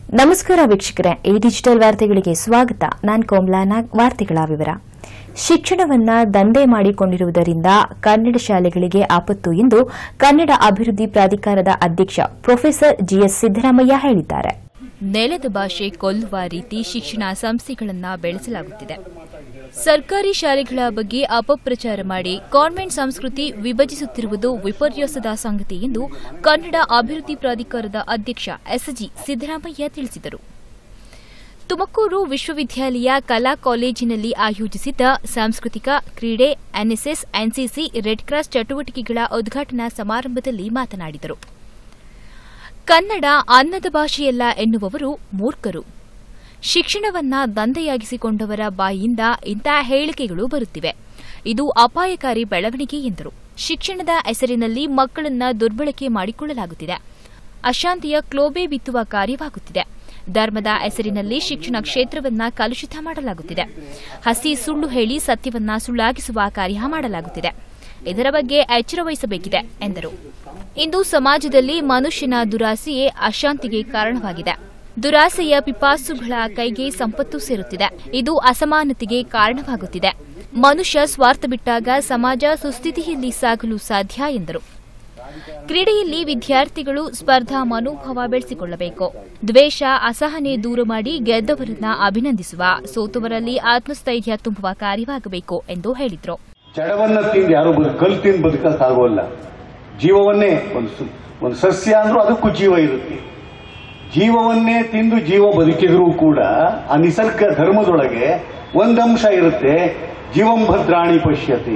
ನಮಸ್ಕಾರ ವೀಕ್ಷಕರೇ ಈ ಡಿಜಿಟಲ್ ವಾರ್ತೆಗಳಿಗೆ ಸ್ವಾಗತ ನಾನು ಕೋಮ್ಲಾ ನಾಗ್ ವಾರ್ತೆಗಳ ವಿವರ ಶಿಕ್ಷಣವನ್ನ ದಂಧೆ ಮಾಡಿಕೊಂಡಿರುವುದರಿಂದ ಕನ್ನಡ ಶಾಲೆಗಳಿಗೆ ಆಪತ್ತು ಎಂದು ಕನ್ನಡ ಅಭಿವೃದ್ಧಿ ಪ್ರಾಧಿಕಾರದ ಅಧ್ಯಕ್ಷ ಪ್ರೊಫೆಸರ್ ಜಿಎಸ್ ಸಿದ್ದರಾಮಯ್ಯ ಹೇಳಿದ್ದಾರೆ ನೆಲದ ಭಾಷೆ ಕೊಲ್ಲುವ ರೀತಿ ಶಿಕ್ಷಣ ಸಂಸ್ಥೆಗಳನ್ನ ಬೆಳೆಸಲಾಗುತ್ತಿದೆ ಸರ್ಕಾರಿ ಶಾಲೆಗಳ ಬಗ್ಗೆ ಅಪಪ್ರಚಾರ ಮಾಡಿ ಕಾನ್ವೆಂಟ್ ಸಂಸ್ಕೃತಿ ವಿಭಜಿಸುತ್ತಿರುವುದು ವಿಪರ್ಯಾಸದ ಸಂಗತಿ ಎಂದು ಕನ್ನಡ ಅಭಿವೃದ್ಧಿ ಪ್ರಾಧಿಕಾರದ ಅಧ್ಯಕ್ಷ ಎಸ್ಜಿ ಸಿದ್ದರಾಮಯ್ಯ ತಿಳಿಸಿದರು ತುಮಕೂರು ವಿಶ್ವವಿದ್ಯಾಲಯ ಕಲಾ ಕಾಲೇಜಿನಲ್ಲಿ ಆಯೋಜಿಸಿದ್ದ ಸಾಂಸ್ಕೃತಿಕ ಕ್ರೀಡೆ ಎನ್ಎಸ್ಎಸ್ ಎನ್ಸಿಸಿ ರೆಡ್ ಕ್ರಾಸ್ ಚಟುವಟಿಕೆಗಳ ಉದ್ಘಾಟನಾ ಸಮಾರಂಭದಲ್ಲಿ ಮಾತನಾಡಿದರು ಕನ್ನಡ ಅನ್ನದ ಭಾಷೆಯಲ್ಲ ಎನ್ನುವವರು ಮೂರ್ಖರು ಶಿಕ್ಷಣವನ್ನ ದಂಧೆಯಾಗಿಸಿಕೊಂಡವರ ಬಾಯಿಯಿಂದ ಇಂತಹ ಹೇಳಿಕೆಗಳು ಬರುತ್ತಿವೆ ಇದು ಅಪಾಯಕಾರಿ ಬೆಳವಣಿಗೆ ಎಂದರು ಶಿಕ್ಷಣದ ಹೆಸರಿನಲ್ಲಿ ಮಕ್ಕಳನ್ನ ದುರ್ಬಳಕೆ ಮಾಡಿಕೊಳ್ಳಲಾಗುತ್ತಿದೆ ಅಶಾಂತಿಯ ಕ್ಲೋಬೆ ಬಿತ್ತುವ ಕಾರ್ಯವಾಗುತ್ತಿದೆ ಧರ್ಮದ ಹೆಸರಿನಲ್ಲಿ ಶಿಕ್ಷಣ ಕ್ಷೇತ್ರವನ್ನ ಕಲುಷಿತ ಮಾಡಲಾಗುತ್ತಿದೆ ಹಸಿ ಸುಳ್ಳು ಹೇಳಿ ಸತ್ಯವನ್ನ ಸುಳ್ಳಾಗಿಸುವ ಕಾರ್ಯ ಮಾಡಲಾಗುತ್ತಿದೆ ಇದರ ಬಗ್ಗೆ ಎಚ್ಚರ ವಹಿಸಬೇಕಿದೆ ಎಂದರು ಇಂದು ಸಮಾಜದಲ್ಲಿ ಮನುಷ್ಯನ ದುರಾಸೆಯೇ ಅಶಾಂತಿಗೆ ಕಾರಣವಾಗಿದೆ ದುರಾಸೆಯ ಪಿಪಾಸುಗಳ ಕೈಗೆ ಸಂಪತ್ತು ಸೇರುತ್ತಿದೆ ಇದು ಅಸಮಾನತೆಗೆ ಕಾರಣವಾಗುತ್ತಿದೆ ಮನುಷ್ಯ ಸ್ವಾರ್ಥ ಬಿಟ್ಟಾಗ ಸಮಾಜ ಸುಸ್ಥಿತಿಯಲ್ಲಿ ಸಾಗಲು ಸಾಧ್ಯ ಎಂದರು ಕ್ರೀಡೆಯಲ್ಲಿ ವಿದ್ಯಾರ್ಥಿಗಳು ಸ್ಪರ್ಧಾ ಮನೋಭಾವ ಬೆಳೆಸಿಕೊಳ್ಳಬೇಕು ದ್ವೇಷ ಅಸಹನೆ ದೂರ ಮಾಡಿ ಗೆದ್ದವರನ್ನ ಅಭಿನಂದಿಸುವ ಸೋತವರಲ್ಲಿ ಆತ್ಮಸ್ಥೈರ್ಯ ತುಂಬುವ ಕಾರ್ಯವಾಗಬೇಕು ಎಂದು ಹೇಳಿದರು ಜಡವನ್ನ ತಿಂದು ಯಾರು ಬದು ಕಲ್ ತಿಂದು ಬದುಕಕ್ಕಾಗೋಲ್ಲ ಜೀವವನ್ನೇ ಒಂದು ಸು- ಒಂದು ಸಸ್ಯ ಅಂದ್ರೂ ಅದಕ್ಕೂ ಜೀವ ಇರುತ್ತೆ ಜೀವವನ್ನೇ ತಿಂದು ಜೀವ ಬದುಕಿದ್ರೂ ಕೂಡ ಆ ನಿಸರ್ಗ ಧರ್ಮದೊಳಗೆ ಒಂದಂಶ ಇರುತ್ತೆ ಜೀವಂ ಭದ್ರಾಣಿ ಪಶ್ಯತೆ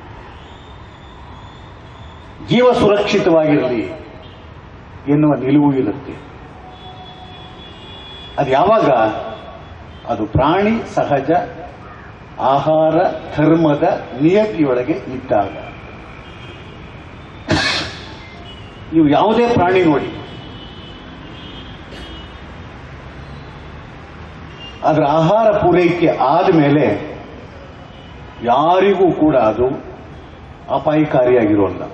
ಜೀವ ಸುರಕ್ಷಿತವಾಗಿರಲಿ ಎನ್ನುವ ನಿಲುವು ಇರುತ್ತೆ ಅದು ಯಾವಾಗ ಅದು ಪ್ರಾಣಿ ಸಹಜ ಆಹಾರ ಧರ್ಮದ ನಿಯತಿಯೊಳಗೆ ಇದ್ದಾಗ ನೀವು ಯಾವುದೇ ಪ್ರಾಣಿ ನೋಡಿ ಅದರ ಆಹಾರ ಪೂರೈಕೆ ಆದಮೇಲೆ ಯಾರಿಗೂ ಕೂಡ ಅದು ಅಪಾಯಕಾರಿಯಾಗಿರೋಲ್ಲ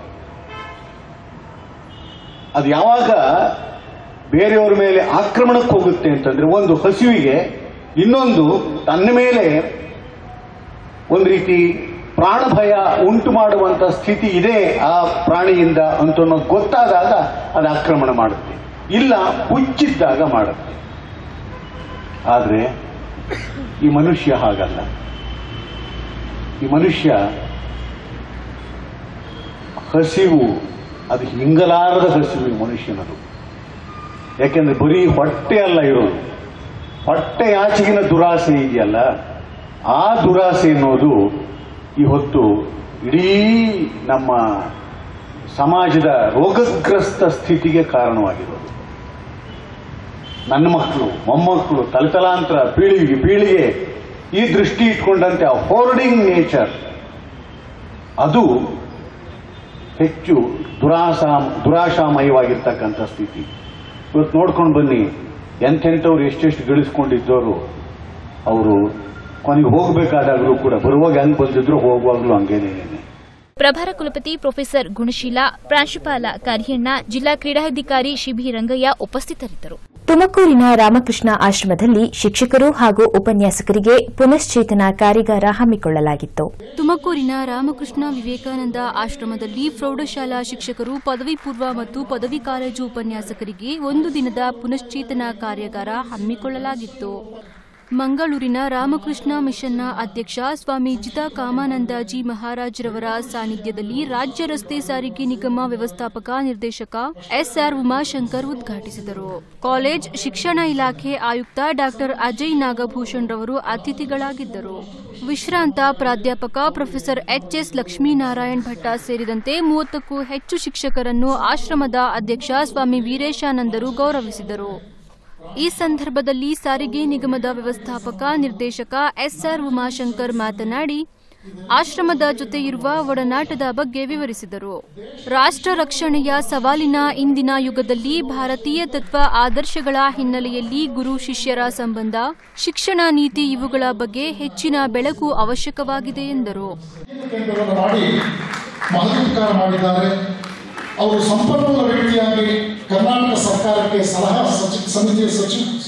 ಅದು ಯಾವಾಗ ಬೇರೆಯವರ ಮೇಲೆ ಆಕ್ರಮಣಕ್ಕೆ ಹೋಗುತ್ತೆ ಅಂತಂದ್ರೆ ಒಂದು ಹಸಿವಿಗೆ ಇನ್ನೊಂದು ತನ್ನ ಮೇಲೆ ಒಂದು ರೀತಿ ಪ್ರಾಣ ಭಯ ಉಂಟು ಮಾಡುವಂತ ಸ್ಥಿತಿ ಇದೆ ಆ ಪ್ರಾಣಿಯಿಂದ ಅಂತ ಅನ್ನೋದು ಗೊತ್ತಾದಾಗ ಅದು ಆಕ್ರಮಣ ಮಾಡುತ್ತೆ ಇಲ್ಲ ಹುಚ್ಚಿದ್ದಾಗ ಮಾಡುತ್ತೆ ಆದ್ರೆ ಈ ಮನುಷ್ಯ ಹಾಗಲ್ಲ ಈ ಮನುಷ್ಯ ಹಸಿವು ಅದು ಹಿಂಗಲಾರದ ಹಸಿವು ಈ ಮನುಷ್ಯನದು ಯಾಕೆಂದ್ರೆ ಬರೀ ಹೊಟ್ಟೆ ಅಲ್ಲ ಇರೋದು ಹೊಟ್ಟೆ ಆಚೆಗಿನ ದುರಾಸೆ ಇದೆಯಲ್ಲ ಆ ದುರಾಸೆ ಅನ್ನೋದು ಇವತ್ತು ಇಡೀ ನಮ್ಮ ಸಮಾಜದ ರೋಗಗ್ರಸ್ತ ಸ್ಥಿತಿಗೆ ಕಾರಣವಾಗಿರೋದು ನನ್ನ ಮಕ್ಕಳು ಮೊಮ್ಮಕ್ಕಳು ತಲತಲಾಂತರ ಪೀಳಿಗೆ ಪೀಳಿಗೆ ಈ ದೃಷ್ಟಿ ಇಟ್ಕೊಂಡಂತೆ ಆ ಹೋರ್ಡಿಂಗ್ ನೇಚರ್ ಅದು ಹೆಚ್ಚು ದುರಾಸ ದುರಾಶಾಮಯವಾಗಿರ್ತಕ್ಕಂಥ ಸ್ಥಿತಿ ಇವತ್ತು ನೋಡ್ಕೊಂಡು ಬನ್ನಿ ಎಂತೆಂಥವ್ರು ಎಷ್ಟೆಷ್ಟು ಗಳಿಸ್ಕೊಂಡಿದ್ದವರು ಅವರು ಕೊನೆಗೆ ಹೋಗಬೇಕಾದಾಗಲೂ ಕೂಡ ಬರುವಾಗ ಹೆಂಗ್ ಬಂದಿದ್ರು ಹೋಗುವಾಗಲೂ ಹಂಗೇನೇನೆ ಪ್ರಭಾರ ಕುಲಪತಿ ಪ್ರೊಫೆಸರ್ ಗುಣಶೀಲ ಪ್ರಾಂಶುಪಾಲ ಕರಿಯಣ್ಣ ಜಿಲ್ಲಾ ಕ್ರೀಡಾಧಿಕಾರಿ ಶಿಬಿ ರಂಗಯ್ಯ ಉಪಸ್ಥಿತರಿದ್ದರು ತುಮಕೂರಿನ ರಾಮಕೃಷ್ಣ ಆಶ್ರಮದಲ್ಲಿ ಶಿಕ್ಷಕರು ಹಾಗೂ ಉಪನ್ಯಾಸಕರಿಗೆ ಪುನಶ್ಚೇತನ ಕಾರ್ಯಾಗಾರ ಹಮ್ಮಿಕೊಳ್ಳಲಾಗಿತ್ತು ತುಮಕೂರಿನ ರಾಮಕೃಷ್ಣ ವಿವೇಕಾನಂದ ಆಶ್ರಮದಲ್ಲಿ ಪ್ರೌಢಶಾಲಾ ಶಿಕ್ಷಕರು ಪದವಿ ಪೂರ್ವ ಮತ್ತು ಪದವಿ ಕಾಲೇಜು ಉಪನ್ಯಾಸಕರಿಗೆ ಒಂದು ದಿನದ ಪುನಶ್ಚೇತನ ಕಾರ್ಯಾಗಾರ ಹಮ್ಮಿಕೊಳ್ಳಲಾಗಿತ್ತು ಮಂಗಳೂರಿನ ರಾಮಕೃಷ್ಣ ಮಿಷನ್ನ ಅಧ್ಯಕ್ಷ ಸ್ವಾಮಿ ಜಿತಾ ಕಾಮಾನಂದಾಜಿ ಮಹಾರಾಜರವರ ಸಾನ್ನಿಧ್ಯದಲ್ಲಿ ರಾಜ್ಯ ರಸ್ತೆ ಸಾರಿಗೆ ನಿಗಮ ವ್ಯವಸ್ಥಾಪಕ ನಿರ್ದೇಶಕ ಎಸ್ಆರ್ ಉಮಾಶಂಕರ್ ಉದ್ಘಾಟಿಸಿದರು ಕಾಲೇಜ್ ಶಿಕ್ಷಣ ಇಲಾಖೆ ಆಯುಕ್ತ ಡಾಕ್ಟರ್ ಅಜಯ್ ನಾಗಭೂಷಣ್ ರವರು ಅತಿಥಿಗಳಾಗಿದ್ದರು ವಿಶ್ರಾಂತ ಪ್ರಾಧ್ಯಾಪಕ ಪ್ರೊಫೆಸರ್ ಎಚ್ಎಸ್ ಲಕ್ಷ್ಮೀನಾರಾಯಣ್ ಭಟ್ಟ ಸೇರಿದಂತೆ ಮೂವತ್ತಕ್ಕೂ ಹೆಚ್ಚು ಶಿಕ್ಷಕರನ್ನು ಆಶ್ರಮದ ಅಧ್ಯಕ್ಷ ಸ್ವಾಮಿ ವೀರೇಶಾನಂದರು ಗೌರವಿಸಿದರು ಈ ಸಂದರ್ಭದಲ್ಲಿ ಸಾರಿಗೆ ನಿಗಮದ ವ್ಯವಸ್ಥಾಪಕ ನಿರ್ದೇಶಕ ಎಸ್ಆರ್ ಉಮಾಶಂಕರ್ ಮಾತನಾಡಿ ಆಶ್ರಮದ ಜೊತೆ ಇರುವ ಒಡನಾಟದ ಬಗ್ಗೆ ವಿವರಿಸಿದರು ರಾಷ್ಟ್ರ ರಕ್ಷಣೆಯ ಸವಾಲಿನ ಇಂದಿನ ಯುಗದಲ್ಲಿ ಭಾರತೀಯ ತತ್ವ ಆದರ್ಶಗಳ ಹಿನ್ನೆಲೆಯಲ್ಲಿ ಗುರು ಶಿಷ್ಯರ ಸಂಬಂಧ ಶಿಕ್ಷಣ ನೀತಿ ಇವುಗಳ ಬಗ್ಗೆ ಹೆಚ್ಚಿನ ಬೆಳಕು ಅವಶ್ಯಕವಾಗಿದೆ ಎಂದರು ಕೇಂದ್ರವನ್ನು ಮಾಡಿ ಮಹತ್ಕಾರ ಮಾಡಿದ್ದಾರೆ ಅವರು ಸಂಪನ್ಮೂಲ ವ್ಯಕ್ತಿಯಾಗಿ ಕರ್ನಾಟಕ ಸರ್ಕಾರಕ್ಕೆ ಸಲಹಾ ಸಚಿ- ಸಮಿತಿಯ ಸಚಿವ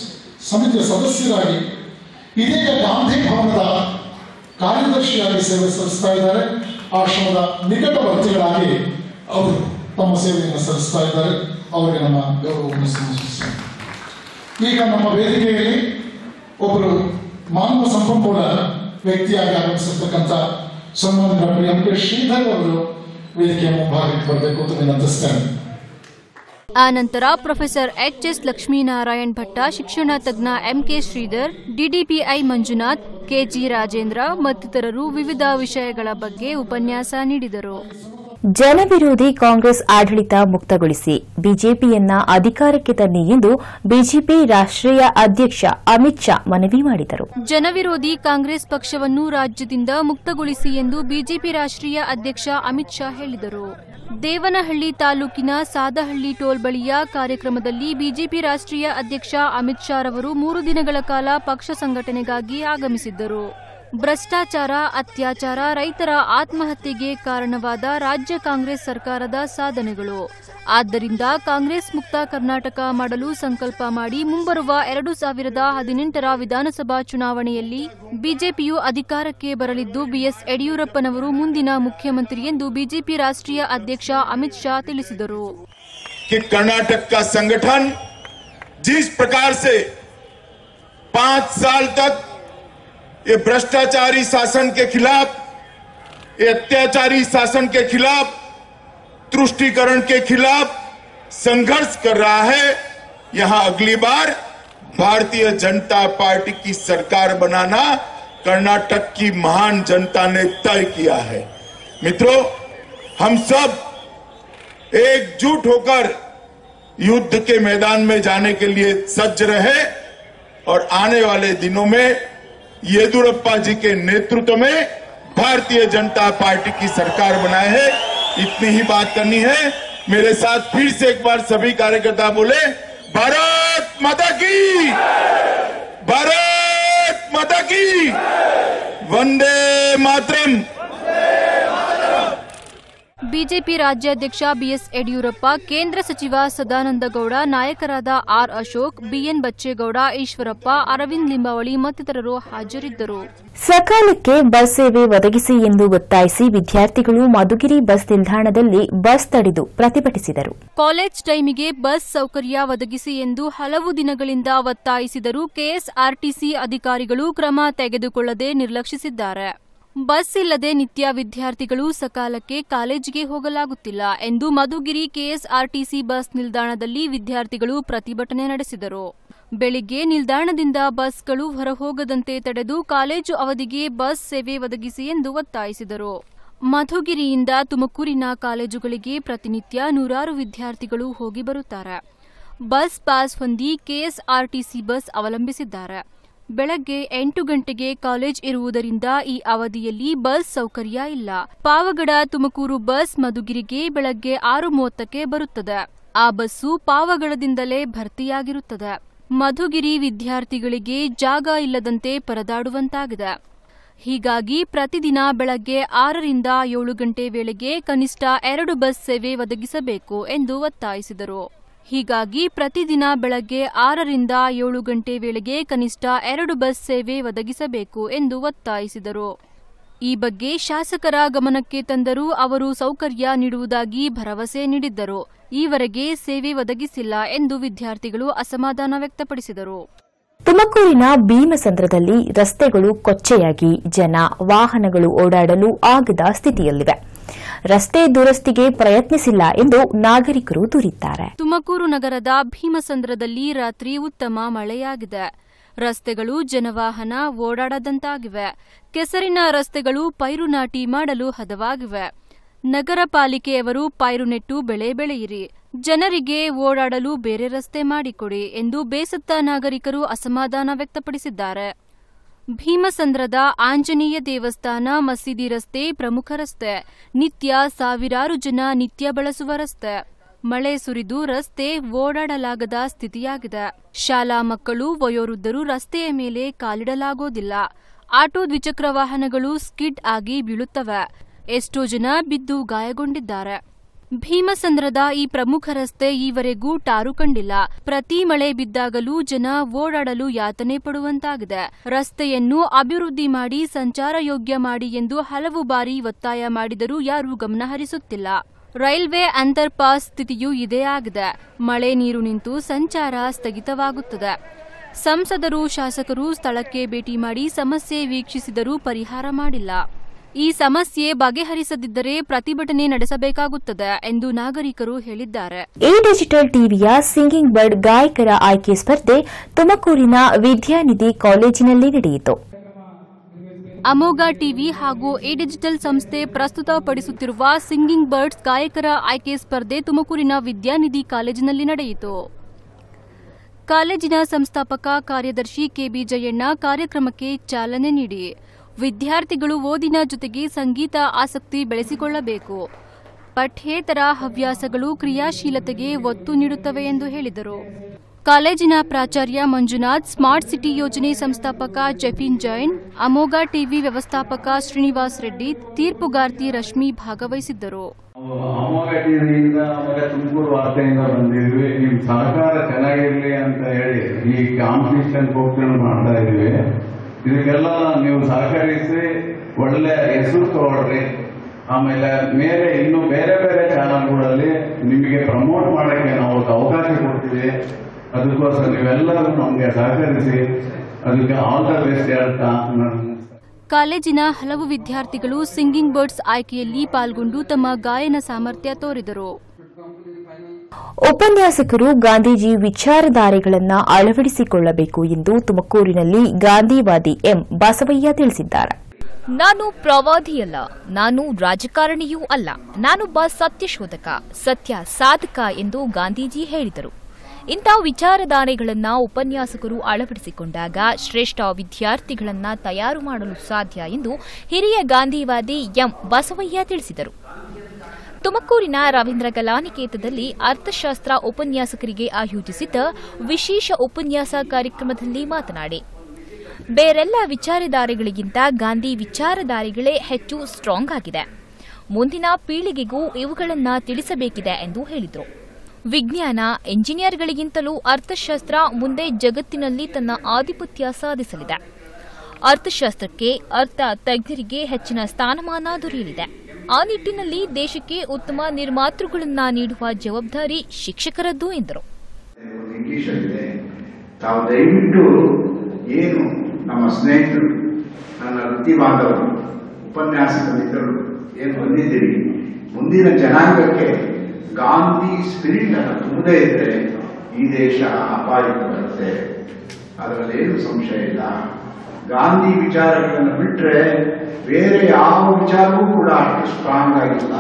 ಸಮಿತಿಯ ಸದಸ್ಯರಾಗಿ ಇದೀಗ ಗಾಂಧಿ ಭವನದ ಕಾರ್ಯದರ್ಶಿಯಾಗಿ ಸೇವೆ ಸಲ್ಲಿಸ್ತಾ ಇದ್ದಾರೆ ಆಶ್ರಮದ ನಿಕಟವರ್ತಿಗಳಾಗಿ ಅವರು ತಮ್ಮ ಸೇವೆಯನ್ನು ಸಲ್ಲಿಸ್ತಾ ಇದ್ದಾರೆ ಅವರಿಗೆ ನಮ್ಮ ಗೌರವವನ್ನು ಸಲ್ಲಿಸುತ್ತೇವೆ ಈಗ ನಮ್ಮ ವೇದಿಕೆಯಲ್ಲಿ ಒಬ್ಬರು ಮಾನವ ಸಂಪನ್ಮೂಲ ವ್ಯಕ್ತಿಯಾಗಿ ಆಗಮಿಸಿರ್ತಕ್ಕಂಥ ಸನ್ಮಾನ್ಯ ಡಾಕ್ಟರ್ ಎಂ ಕೆ ಶ್ರೀಧರ್ ಅವರು ವೇದಿಕೆಯ ಮುಂಭಾಗಕ್ಕೆ ಬರಬೇಕು ಅಂತ ವಿನಂತಿಸ್ತೇನೆ ಆ ನಂತರ professor H S Lakshminarayan Bhatta ಶಿಕ್ಷಣ ತಜ್ಞ MK Shridhar DDPI Manjunath KG Rajendra ಮತ್ತಿತರರು ವಿವಿಧ ವಿಷಯಗಳ ಬಗ್ಗೆ ಉಪನ್ಯಾಸ ನೀಡಿದರು ಜನವಿರೋಧಿ ಕಾಂಗ್ರೆಸ್ ಆಡಳಿತ ಮುಕ್ತಗೊಳಿಸಿ ಬಿಜೆಪಿಯನ್ನ ಅಧಿಕಾರಕ್ಕೆ ತನ್ನಿ ಎಂದು ಬಿಜೆಪಿ ರಾಷ್ಟ್ರೀಯ ಅಧ್ಯಕ್ಷ ಅಮಿತ್ ಶಾ ಮನವಿ ಮಾಡಿದರು ಜನವಿರೋಧಿ ಕಾಂಗ್ರೆಸ್ ಪಕ್ಷವನ್ನು ರಾಜ್ಯದಿಂದ ಮುಕ್ತಗೊಳಿಸಿ ಎಂದು ಬಿಜೆಪಿ ರಾಷ್ಟ್ರೀಯ ಅಧ್ಯಕ್ಷ ಅಮಿತ್ ಶಾ ಹೇಳಿದರು ದೇವನಹಳ್ಳಿ ತಾಲೂಕಿನ ಸಾದಹಳ್ಳಿ ಟೋಲ್ ಬಳಿಯ ಕಾರ್ಯಕ್ರಮದಲ್ಲಿ ಬಿಜೆಪಿ ರಾಷ್ಟ್ರೀಯ ಅಧ್ಯಕ್ಷ ಅಮಿತ್ ಶಾ ರವರು ಮೂರು ದಿನಗಳ ಕಾಲ ಪಕ್ಷ ಸಂಘಟನೆಗಾಗಿ ಆಗಮಿಸಿದ್ದರು ಭ್ರಷ್ಟಾಚಾರ ಅತ್ಯಾಚಾರ ರೈತರ ಆತ್ಮಹತ್ಯೆಗೆ ಕಾರಣವಾದ ರಾಜ್ಯ ಕಾಂಗ್ರೆಸ್ ಸರ್ಕಾರದ ಸಾಧನೆಗಳು ಆದ್ದರಿಂದ ಕಾಂಗ್ರೆಸ್ ಮುಕ್ತ ಕರ್ನಾಟಕ ಮಾಡಲು ಸಂಕಲ್ಪ ಮಾಡಿ ಮುಂಬರುವ ಎರಡು ಸಾವಿರದ ಹದಿನೆಂಟರ ವಿಧಾನಸಭಾ ಚುನಾವಣೆಯಲ್ಲಿ ಬಿಜೆಪಿಯು ಅಧಿಕಾರಕ್ಕೆ ಬರಲಿದ್ದು ಬಿಎಸ್ ಯಡಿಯೂರಪ್ಪನವರು ಮುಂದಿನ ಮುಖ್ಯಮಂತ್ರಿ ಎಂದು ಬಿಜೆಪಿ ರಾಷ್ಟ್ರೀಯ ಅಧ್ಯಕ್ಷ ಅಮಿತ್ ಶಾ ತಿಳಿಸಿದರು कि कर्नाटक का संगठन जिस प्रकार से पांच साल तक ये भ्रष्टाचारी शासन के खिलाफ ये अत्याचारी शासन के खिलाफ तुष्टिकरण के खिलाफ संघर्ष कर रहा है यहां अगली बार भारतीय जनता पार्टी की सरकार बनाना कर्नाटक की महान जनता ने तय किया है मित्रों हम सब एकजुट होकर युद्ध के मैदान में जाने के लिए सज्ज रहे और आने वाले दिनों में येदुरप्पा जी के नेतृत्व में भारतीय जनता पार्टी की सरकार बनाए है इतनी ही बात करनी है मेरे साथ फिर से एक बार सभी कार्यकर्ता बोले भारत माता की भारत माता की वंदे मातरम ಬಿಜೆಪಿ ರಾಜ್ಯಾಧ್ಯಕ್ಷ ಬಿಎಸ್ ಯಡಿಯೂರಪ್ಪ ಕೇಂದ್ರ ಸಚಿವ ಸದಾನಂದ ಗೌಡ ನಾಯಕರಾದ ಆರ್ ಅಶೋಕ್ ಬಿಎನ್ ಬಚ್ಚೇಗೌಡ ಈಶ್ವರಪ್ಪ ಅರವಿಂದ್ ಲಿಂಬಾವಳಿ ಮತ್ತಿತರರು ಹಾಜರಿದ್ದರು ಸಕಾಲಕ್ಕೆ ಬಸ್ ಸೇವೆ ಒದಗಿಸಿ ಎಂದು ಒತ್ತಾಯಿಸಿ ವಿದ್ಯಾರ್ಥಿಗಳು ಮಧುಗಿರಿ ಬಸ್ ನಿಲ್ದಾಣದಲ್ಲಿ ಬಸ್ ತಡೆದು ಪ್ರತಿಭಟಿಸಿದರು ಕಾಲೇಜ್ ಟೈಮಿಗೆ ಬಸ್ ಸೌಕರ್ಯ ಒದಗಿಸಿ ಎಂದು ಹಲವು ದಿನಗಳಿಂದ ಒತ್ತಾಯಿಸಿದರೂ ಕೆಎಸ್ಆರ್ಟಿಸಿ ಅಧಿಕಾರಿಗಳು ಕ್ರಮ ತೆಗೆದುಕೊಳ್ಳದೆ ನಿರ್ಲಕ್ಷಿಸಿದ್ದಾರೆ ಬಸ್ ಇಲ್ಲದೆ ನಿತ್ಯ ವಿದ್ಯಾರ್ಥಿಗಳು ಸಕಾಲಕ್ಕೆ ಕಾಲೇಜಿಗೆ ಹೋಗಲಾಗುತ್ತಿಲ್ಲ ಎಂದು ಮಧುಗಿರಿ ಕೆಎಸ್ಆರ್ಟಿಸಿ ಬಸ್ ನಿಲ್ದಾಣದಲ್ಲಿ ವಿದ್ಯಾರ್ಥಿಗಳು ಪ್ರತಿಭಟನೆ ನಡೆಸಿದರು ಬೆಳಿಗ್ಗೆ ನಿಲ್ದಾಣದಿಂದ ಬಸ್ಗಳು ಹೊರಹೋಗದಂತೆ ತಡೆದು ಕಾಲೇಜು ಅವಧಿಗೆ ಬಸ್ ಸೇವೆ ಒದಗಿಸಿ ಎಂದು ಒತ್ತಾಯಿಸಿದರು ಮಧುಗಿರಿಯಿಂದ ತುಮಕೂರಿನ ಕಾಲೇಜುಗಳಿಗೆ ಪ್ರತಿನಿತ್ಯ ನೂರಾರು ವಿದ್ಯಾರ್ಥಿಗಳು ಹೋಗಿ ಬರುತ್ತಾರೆ ಬಸ್ ಪಾಸ್ ಹೊಂದಿ ಕೆಎಸ್ಆರ್ಟಿಸಿ ಬಸ್ ಅವಲಂಬಿಸಿದ್ದಾರೆ ಬೆಳಗ್ಗೆ ಎಂಟು ಗಂಟೆಗೆ ಕಾಲೇಜ್ ಇರುವುದರಿಂದ ಈ ಅವಧಿಯಲ್ಲಿ ಬಸ್ ಸೌಕರ್ಯ ಇಲ್ಲ ಪಾವಗಡ ತುಮಕೂರು ಬಸ್ ಮಧುಗಿರಿಗೆ ಬೆಳಗ್ಗೆ ಆರು ಮೂವತ್ತಕ್ಕೆ ಬರುತ್ತದೆ ಆ ಬಸ್ಸು ಪಾವಗಡದಿಂದಲೇ ಭರ್ತಿಯಾಗಿರುತ್ತದೆ ಮಧುಗಿರಿ ವಿದ್ಯಾರ್ಥಿಗಳಿಗೆ ಜಾಗ ಇಲ್ಲದಂತೆ ಪರದಾಡುವಂತಾಗಿದೆ ಹೀಗಾಗಿ ಪ್ರತಿದಿನ ಬೆಳಗ್ಗೆ ಆರರಿಂದ ಏಳು ಗಂಟೆ ವೇಳೆಗೆ ಕನಿಷ್ಠ ಎರಡು ಬಸ್ ಸೇವೆ ಒದಗಿಸಬೇಕು ಎಂದು ಒತ್ತಾಯಿಸಿದರು ಹೀಗಾಗಿ ಪ್ರತಿದಿನ ಬೆಳಗ್ಗೆ ಆರರಿಂದ ಏಳು ಗಂಟೆ ವೇಳೆಗೆ ಕನಿಷ್ಠ ಎರಡು ಬಸ್ ಸೇವೆ ಒದಗಿಸಬೇಕು ಎಂದು ಒತ್ತಾಯಿಸಿದರು ಈ ಬಗ್ಗೆ ಶಾಸಕರ ಗಮನಕ್ಕೆ ತಂದರೂ ಅವರು ಸೌಕರ್ಯ ನೀಡುವುದಾಗಿ ಭರವಸೆ ನೀಡಿದ್ದರು ಈವರೆಗೆ ಸೇವೆ ಒದಗಿಸಿಲ್ಲ ಎಂದು ವಿದ್ಯಾರ್ಥಿಗಳು ಅಸಮಾಧಾನ ವ್ಯಕ್ತಪಡಿಸಿದರು ತುಮಕೂರಿನ ಭೀಮಸಂದ್ರದಲ್ಲಿ ರಸ್ತೆಗಳು ಕೊಚ್ಚೆಯಾಗಿ ಜನ ವಾಹನಗಳು ಓಡಾಡಲು ಆಗದ ಸ್ಥಿತಿಯಲ್ಲಿವೆ ರಸ್ತೆ ದುರಸ್ತಿಗೆ ಪ್ರಯತ್ನಿಸಿಲ್ಲ ಎಂದು ನಾಗರಿಕರು ದೂರಿದ್ದಾರೆ ತುಮಕೂರು ನಗರದ ಭೀಮಸಂದ್ರದಲ್ಲಿ ರಾತ್ರಿ ಉತ್ತಮ ಮಳೆಯಾಗಿದೆ ರಸ್ತೆಗಳು ಜನವಾಹನ ಓಡಾಡದಂತಾಗಿವೆ ಕೆಸರಿನ ರಸ್ತೆಗಳು ಪೈರು ನಾಟಿ ಮಾಡಲು ಹದವಾಗಿವೆ ನಗರ ಪಾಲಿಕೆಯವರು ಪೈರು ನೆಟ್ಟು ಬೆಳೆ ಬೆಳೆಯಿರಿ ಜನರಿಗೆ ಓಡಾಡಲು ಬೇರೆ ರಸ್ತೆ ಮಾಡಿಕೊಡಿ ಎಂದು ಬೇಸತ್ತ ನಾಗರಿಕರು ಅಸಮಾಧಾನ ವ್ಯಕ್ತಪಡಿಸಿದ್ದಾರೆ ಭೀಮಸಂದ್ರದ ಆಂಜನೇಯ ದೇವಸ್ಥಾನ ಮಸೀದಿ ರಸ್ತೆ ಪ್ರಮುಖ ರಸ್ತೆ ನಿತ್ಯ ಸಾವಿರಾರು ಜನ ನಿತ್ಯ ಬಳಸುವ ರಸ್ತೆ ಮಳೆ ಸುರಿದು ರಸ್ತೆ ಓಡಾಡಲಾಗದ ಸ್ಥಿತಿಯಾಗಿದೆ ಶಾಲಾ ಮಕ್ಕಳು ವಯೋವೃದ್ಧರು ರಸ್ತೆಯ ಮೇಲೆ ಕಾಲಿಡಲಾಗೋದಿಲ್ಲ ಆಟೋ ದ್ವಿಚಕ್ರ ವಾಹನಗಳು ಸ್ಕಿಡ್ ಆಗಿ ಬೀಳುತ್ತವೆ ಎಷ್ಟೋ ಜನ ಬಿದ್ದು ಗಾಯಗೊಂಡಿದ್ದಾರೆ ಭೀಮಸಂದ್ರದ ಈ ಪ್ರಮುಖ ರಸ್ತೆ ಈವರೆಗೂ ಟಾರು ಕಂಡಿಲ್ಲ ಪ್ರತಿ ಮಳೆ ಬಿದ್ದಾಗಲೂ ಜನ ಓಡಾಡಲು ಯಾತನೆ ಪಡುವಂತಾಗಿದೆ ರಸ್ತೆಯನ್ನು ಅಭಿವೃದ್ಧಿ ಮಾಡಿ ಸಂಚಾರ ಯೋಗ್ಯ ಮಾಡಿ ಎಂದು ಹಲವು ಬಾರಿ ಒತ್ತಾಯ ಮಾಡಿದರೂ ಯಾರೂ ಗಮನಹರಿಸುತ್ತಿಲ್ಲ ರೈಲ್ವೆ ಅಂತರ್ ಪಾಸ್ ಸ್ಥಿತಿಯೂ ಇದೇ ಆಗಿದೆ ಮಳೆ ನೀರು ನಿಂತು ಸಂಚಾರ ಸ್ಥಗಿತವಾಗುತ್ತದೆ ಸಂಸದರು ಶಾಸಕರು ಸ್ಥಳಕ್ಕೆ ಭೇಟಿ ಮಾಡಿ ಸಮಸ್ಯೆ ವೀಕ್ಷಿಸಿದರೂ ಪರಿಹಾರ ಮಾಡಿಲ್ಲ ಈ ಸಮಸ್ಯೆ ಬಗೆಹರಿಸದಿದ್ದರೆ ಪ್ರತಿಭಟನೆ ನಡೆಸಬೇಕಾಗುತ್ತದೆ ಎಂದು ನಾಗರಿಕರು ಹೇಳಿದ್ದಾರೆ ಎ ಡಿಜಿಟಲ್ ಟಿವಿಯ ಸಿಂಗಿಂಗ್ ಬರ್ಡ್ ಗಾಯಕರ ಆಯ್ಕೆ ಸ್ಪರ್ಧೆ ತುಮಕೂರಿನ ವಿದ್ಯಾನಿಧಿ ಕಾಲೇಜಿನಲ್ಲಿ ನಡೆಯಿತು ಅಮೋಘ ಟಿವಿ ಹಾಗೂ ಎ ಡಿಜಿಟಲ್ ಸಂಸ್ಥೆ ಪ್ರಸ್ತುತಪಡಿಸುತ್ತಿರುವ ಸಿಂಗಿಂಗ್ ಬರ್ಡ್ಸ್ ಗಾಯಕರ ಆಯ್ಕೆ ಸ್ಪರ್ಧೆ ತುಮಕೂರಿನ ವಿದ್ಯಾನಿಧಿ ಕಾಲೇಜಿನಲ್ಲಿ ನಡೆಯಿತು ಕಾಲೇಜಿನ ಸಂಸ್ಥಾಪಕ ಕಾರ್ಯದರ್ಶಿ ಕೆಬಿ ಜಯಣ್ಣ ಕಾರ್ಯಕ್ರಮಕ್ಕೆ ಚಾಲನೆ ನೀಡಿ ವಿದ್ಯಾರ್ಥಿಗಳು ಓದಿನ ಜೊತೆಗೆ ಸಂಗೀತ ಆಸಕ್ತಿ ಬೆಳೆಸಿಕೊಳ್ಳಬೇಕು ಪಠ್ಯೇತರ ಹವ್ಯಾಸಗಳು ಕ್ರಿಯಾಶೀಲತೆಗೆ ಒತ್ತು ನೀಡುತ್ತವೆ ಎಂದು ಹೇಳಿದರು ಕಾಲೇಜಿನ ಪ್ರಾಚಾರ್ಯ ಮಂಜುನಾಥ್ ಸ್ಮಾರ್ಟ್ ಸಿಟಿ ಯೋಜನೆ ಸಂಸ್ಥಾಪಕ ಜೆಫಿನ್ ಜೈನ್ ಅಮೋಘ ಟಿವಿ ವ್ಯವಸ್ಥಾಪಕ ಶ್ರೀನಿವಾಸ್ ರೆಡ್ಡಿ ತೀರ್ಪುಗಾರ್ತಿ ರಶ್ಮಿ ಭಾಗವಹಿಸಿದ್ದರು ಅಮೋಘ ಟಿವಿಯಿಂದ ಆಮೇಲೆ ತುಮಕೂರು ವಾರ್ತೆಯಿಂದ ಬಂದಿದ್ವಿ ನಿಮ್ ಸಹಕಾರ ಚೆನ್ನಾಗಿರ್ಲಿ ಅಂತ ಹೇಳಿ ಈ ಕಾಂಪಿಟೇಷನ್ ಹೋಗ್ಕೊಂಡು ಮಾಡ್ತಾ ಇದೀವಿ ಇದಕ್ಕೆಲ್ಲ ನೀವು ಸಹಕರಿಸಿ ಒಳ್ಳೆ ಹೆಸರು ತಗೊಳ್ರಿ ಆಮೇಲೆ ಮೇಲೆ ಇನ್ನು ಬೇರೆ ಬೇರೆ ಚಾನಲ್ಗಳಲ್ಲಿ ನಿಮಗೆ ಪ್ರಮೋಟ್ ಮಾಡಕ್ಕೆ ನಾವು ಅವಕಾಶ ಕೊಡ್ತೀವಿ ಅದಕ್ಕೋಸ್ಕರ ನೀವೆಲ್ಲರೂ ನಮಗೆ ಸಹಕರಿಸಿ ಅದಕ್ಕೆ ಆಲ್ ದ ಬೆಸ್ಟ್ ಹೇಳ್ತಾ ನಾನು ಕಾಲೇಜಿನ ಹಲವು ವಿದ್ಯಾರ್ಥಿಗಳು ಸಿಂಗಿಂಗ್ ಬರ್ಡ್ಸ್ ಆಯ್ಕೆಯಲ್ಲಿ ಪಾಲ್ಗೊಂಡು ತಮ್ಮ ಗಾಯನ ಸಾಮರ್ಥ್ಯ ತೋರಿದರು ಉಪನ್ಯಾಸಕರು ಗಾಂಧೀಜಿ ವಿಚಾರಧಾರೆಗಳನ್ನು ಅಳವಡಿಸಿಕೊಳ್ಳಬೇಕು ಎಂದು ತುಮಕೂರಿನಲ್ಲಿ ಗಾಂಧಿವಾದಿ ಎಂ ಬಸವಯ್ಯ ತಿಳಿಸಿದ್ದಾರೆ ನಾನು ಪ್ರವಾದಿಯಲ್ಲ ನಾನು ರಾಜಕಾರಣಿಯೂ ಅಲ್ಲ ನಾನೊಬ್ಬ ಸತ್ಯಶೋಧಕ ಸತ್ಯ ಸಾಧಕ ಎಂದು ಗಾಂಧೀಜಿ ಹೇಳಿದರು ಇಂಥ ವಿಚಾರಧಾರೆಗಳನ್ನ ಉಪನ್ಯಾಸಕರು ಅಳವಡಿಸಿಕೊಂಡಾಗ ಶ್ರೇಷ್ಠ ವಿದ್ಯಾರ್ಥಿಗಳನ್ನ ತಯಾರು ಮಾಡಲು ಸಾಧ್ಯ ಎಂದು ಹಿರಿಯ ಗಾಂಧಿವಾದಿ ಎಂ ಬಸವಯ್ಯ ತಿಳಿಸಿದರು ತುಮಕೂರಿನ ರವೀಂದ್ರ ಕಲಾನಿಕೇತದಲ್ಲಿ ಅರ್ಥಶಾಸ್ತ್ರ ಉಪನ್ಯಾಸಕರಿಗೆ ಆಯೋಜಿಸಿದ್ದ ವಿಶೇಷ ಉಪನ್ಯಾಸ ಕಾರ್ಯಕ್ರಮದಲ್ಲಿ ಮಾತನಾಡಿ ಬೇರೆಲ್ಲ ವಿಚಾರಧಾರೆಗಳಿಗಿಂತ ಗಾಂಧಿ ವಿಚಾರಧಾರೆಗಳೇ ಹೆಚ್ಚು ಸ್ಟ್ರಾಂಗ್ ಆಗಿದೆ ಮುಂದಿನ ಪೀಳಿಗೆಗೂ ಇವುಗಳನ್ನ ತಿಳಿಸಬೇಕಿದೆ ಎಂದು ಹೇಳಿದರು ವಿಜ್ಞಾನ ಎಂಜಿನಿಯರ್ಗಳಿಗಿಂತಲೂ ಅರ್ಥಶಾಸ್ತ್ರ ಮುಂದೆ ಜಗತ್ತಿನಲ್ಲಿ ತನ್ನ ಆಧಿಪತ್ಯ ಸಾಧಿಸಲಿದೆ ಅರ್ಥಶಾಸ್ತ್ರಕ್ಕೆ ಅರ್ಥ ತಜ್ಞರಿಗೆ ಹೆಚ್ಚಿನ ಸ್ಥಾನಮಾನ ದೊರೆಯಲಿದೆ ಆ ನಿಟ್ಟಿನಲ್ಲಿ ದೇಶಕ್ಕೆ ಉತ್ತಮ ನಿರ್ಮಾತೃಗಳನ್ನ ನೀಡುವ ಜವಾಬ್ದಾರಿ ಶಿಕ್ಷಕರದ್ದು ಎಂದರು ಒಂದು ಇಂಗ್ಲಿಷ್ ಇದೆ ತಾವು ದಯವಿಟ್ಟು ಏನು ನಮ್ಮ ಸ್ನೇಹಿತರು ನನ್ನ ವೃತ್ತಿ ಬಾಂಧವರು ಉಪನ್ಯಾಸಕ ಮಿತ್ರರು ಏನು ಬಂದಿದ್ದೀರಿ ಮುಂದಿನ ಜನಾಂಗಕ್ಕೆ ಗಾಂಧಿ ಸ್ಪಿರಿಟ್ ಅನ್ನು ತುಂಬದೇ ಇದ್ರೆ ಈ ದೇಶ ಅಪಾಯಕ್ಕೆ ಬರುತ್ತೆ ಅದರಲ್ಲೇನು ಸಂಶಯ ಇಲ್ಲ ಗಾಂಧಿ ವಿಚಾರಗಳನ್ನು ಬಿಟ್ರೆ ಬೇರೆ ಯಾವ ವಿಚಾರವೂ ಕೂಡ ಅಷ್ಟು ಸ್ಟ್ರಾಂಗ್ ಆಗಿಲ್ಲ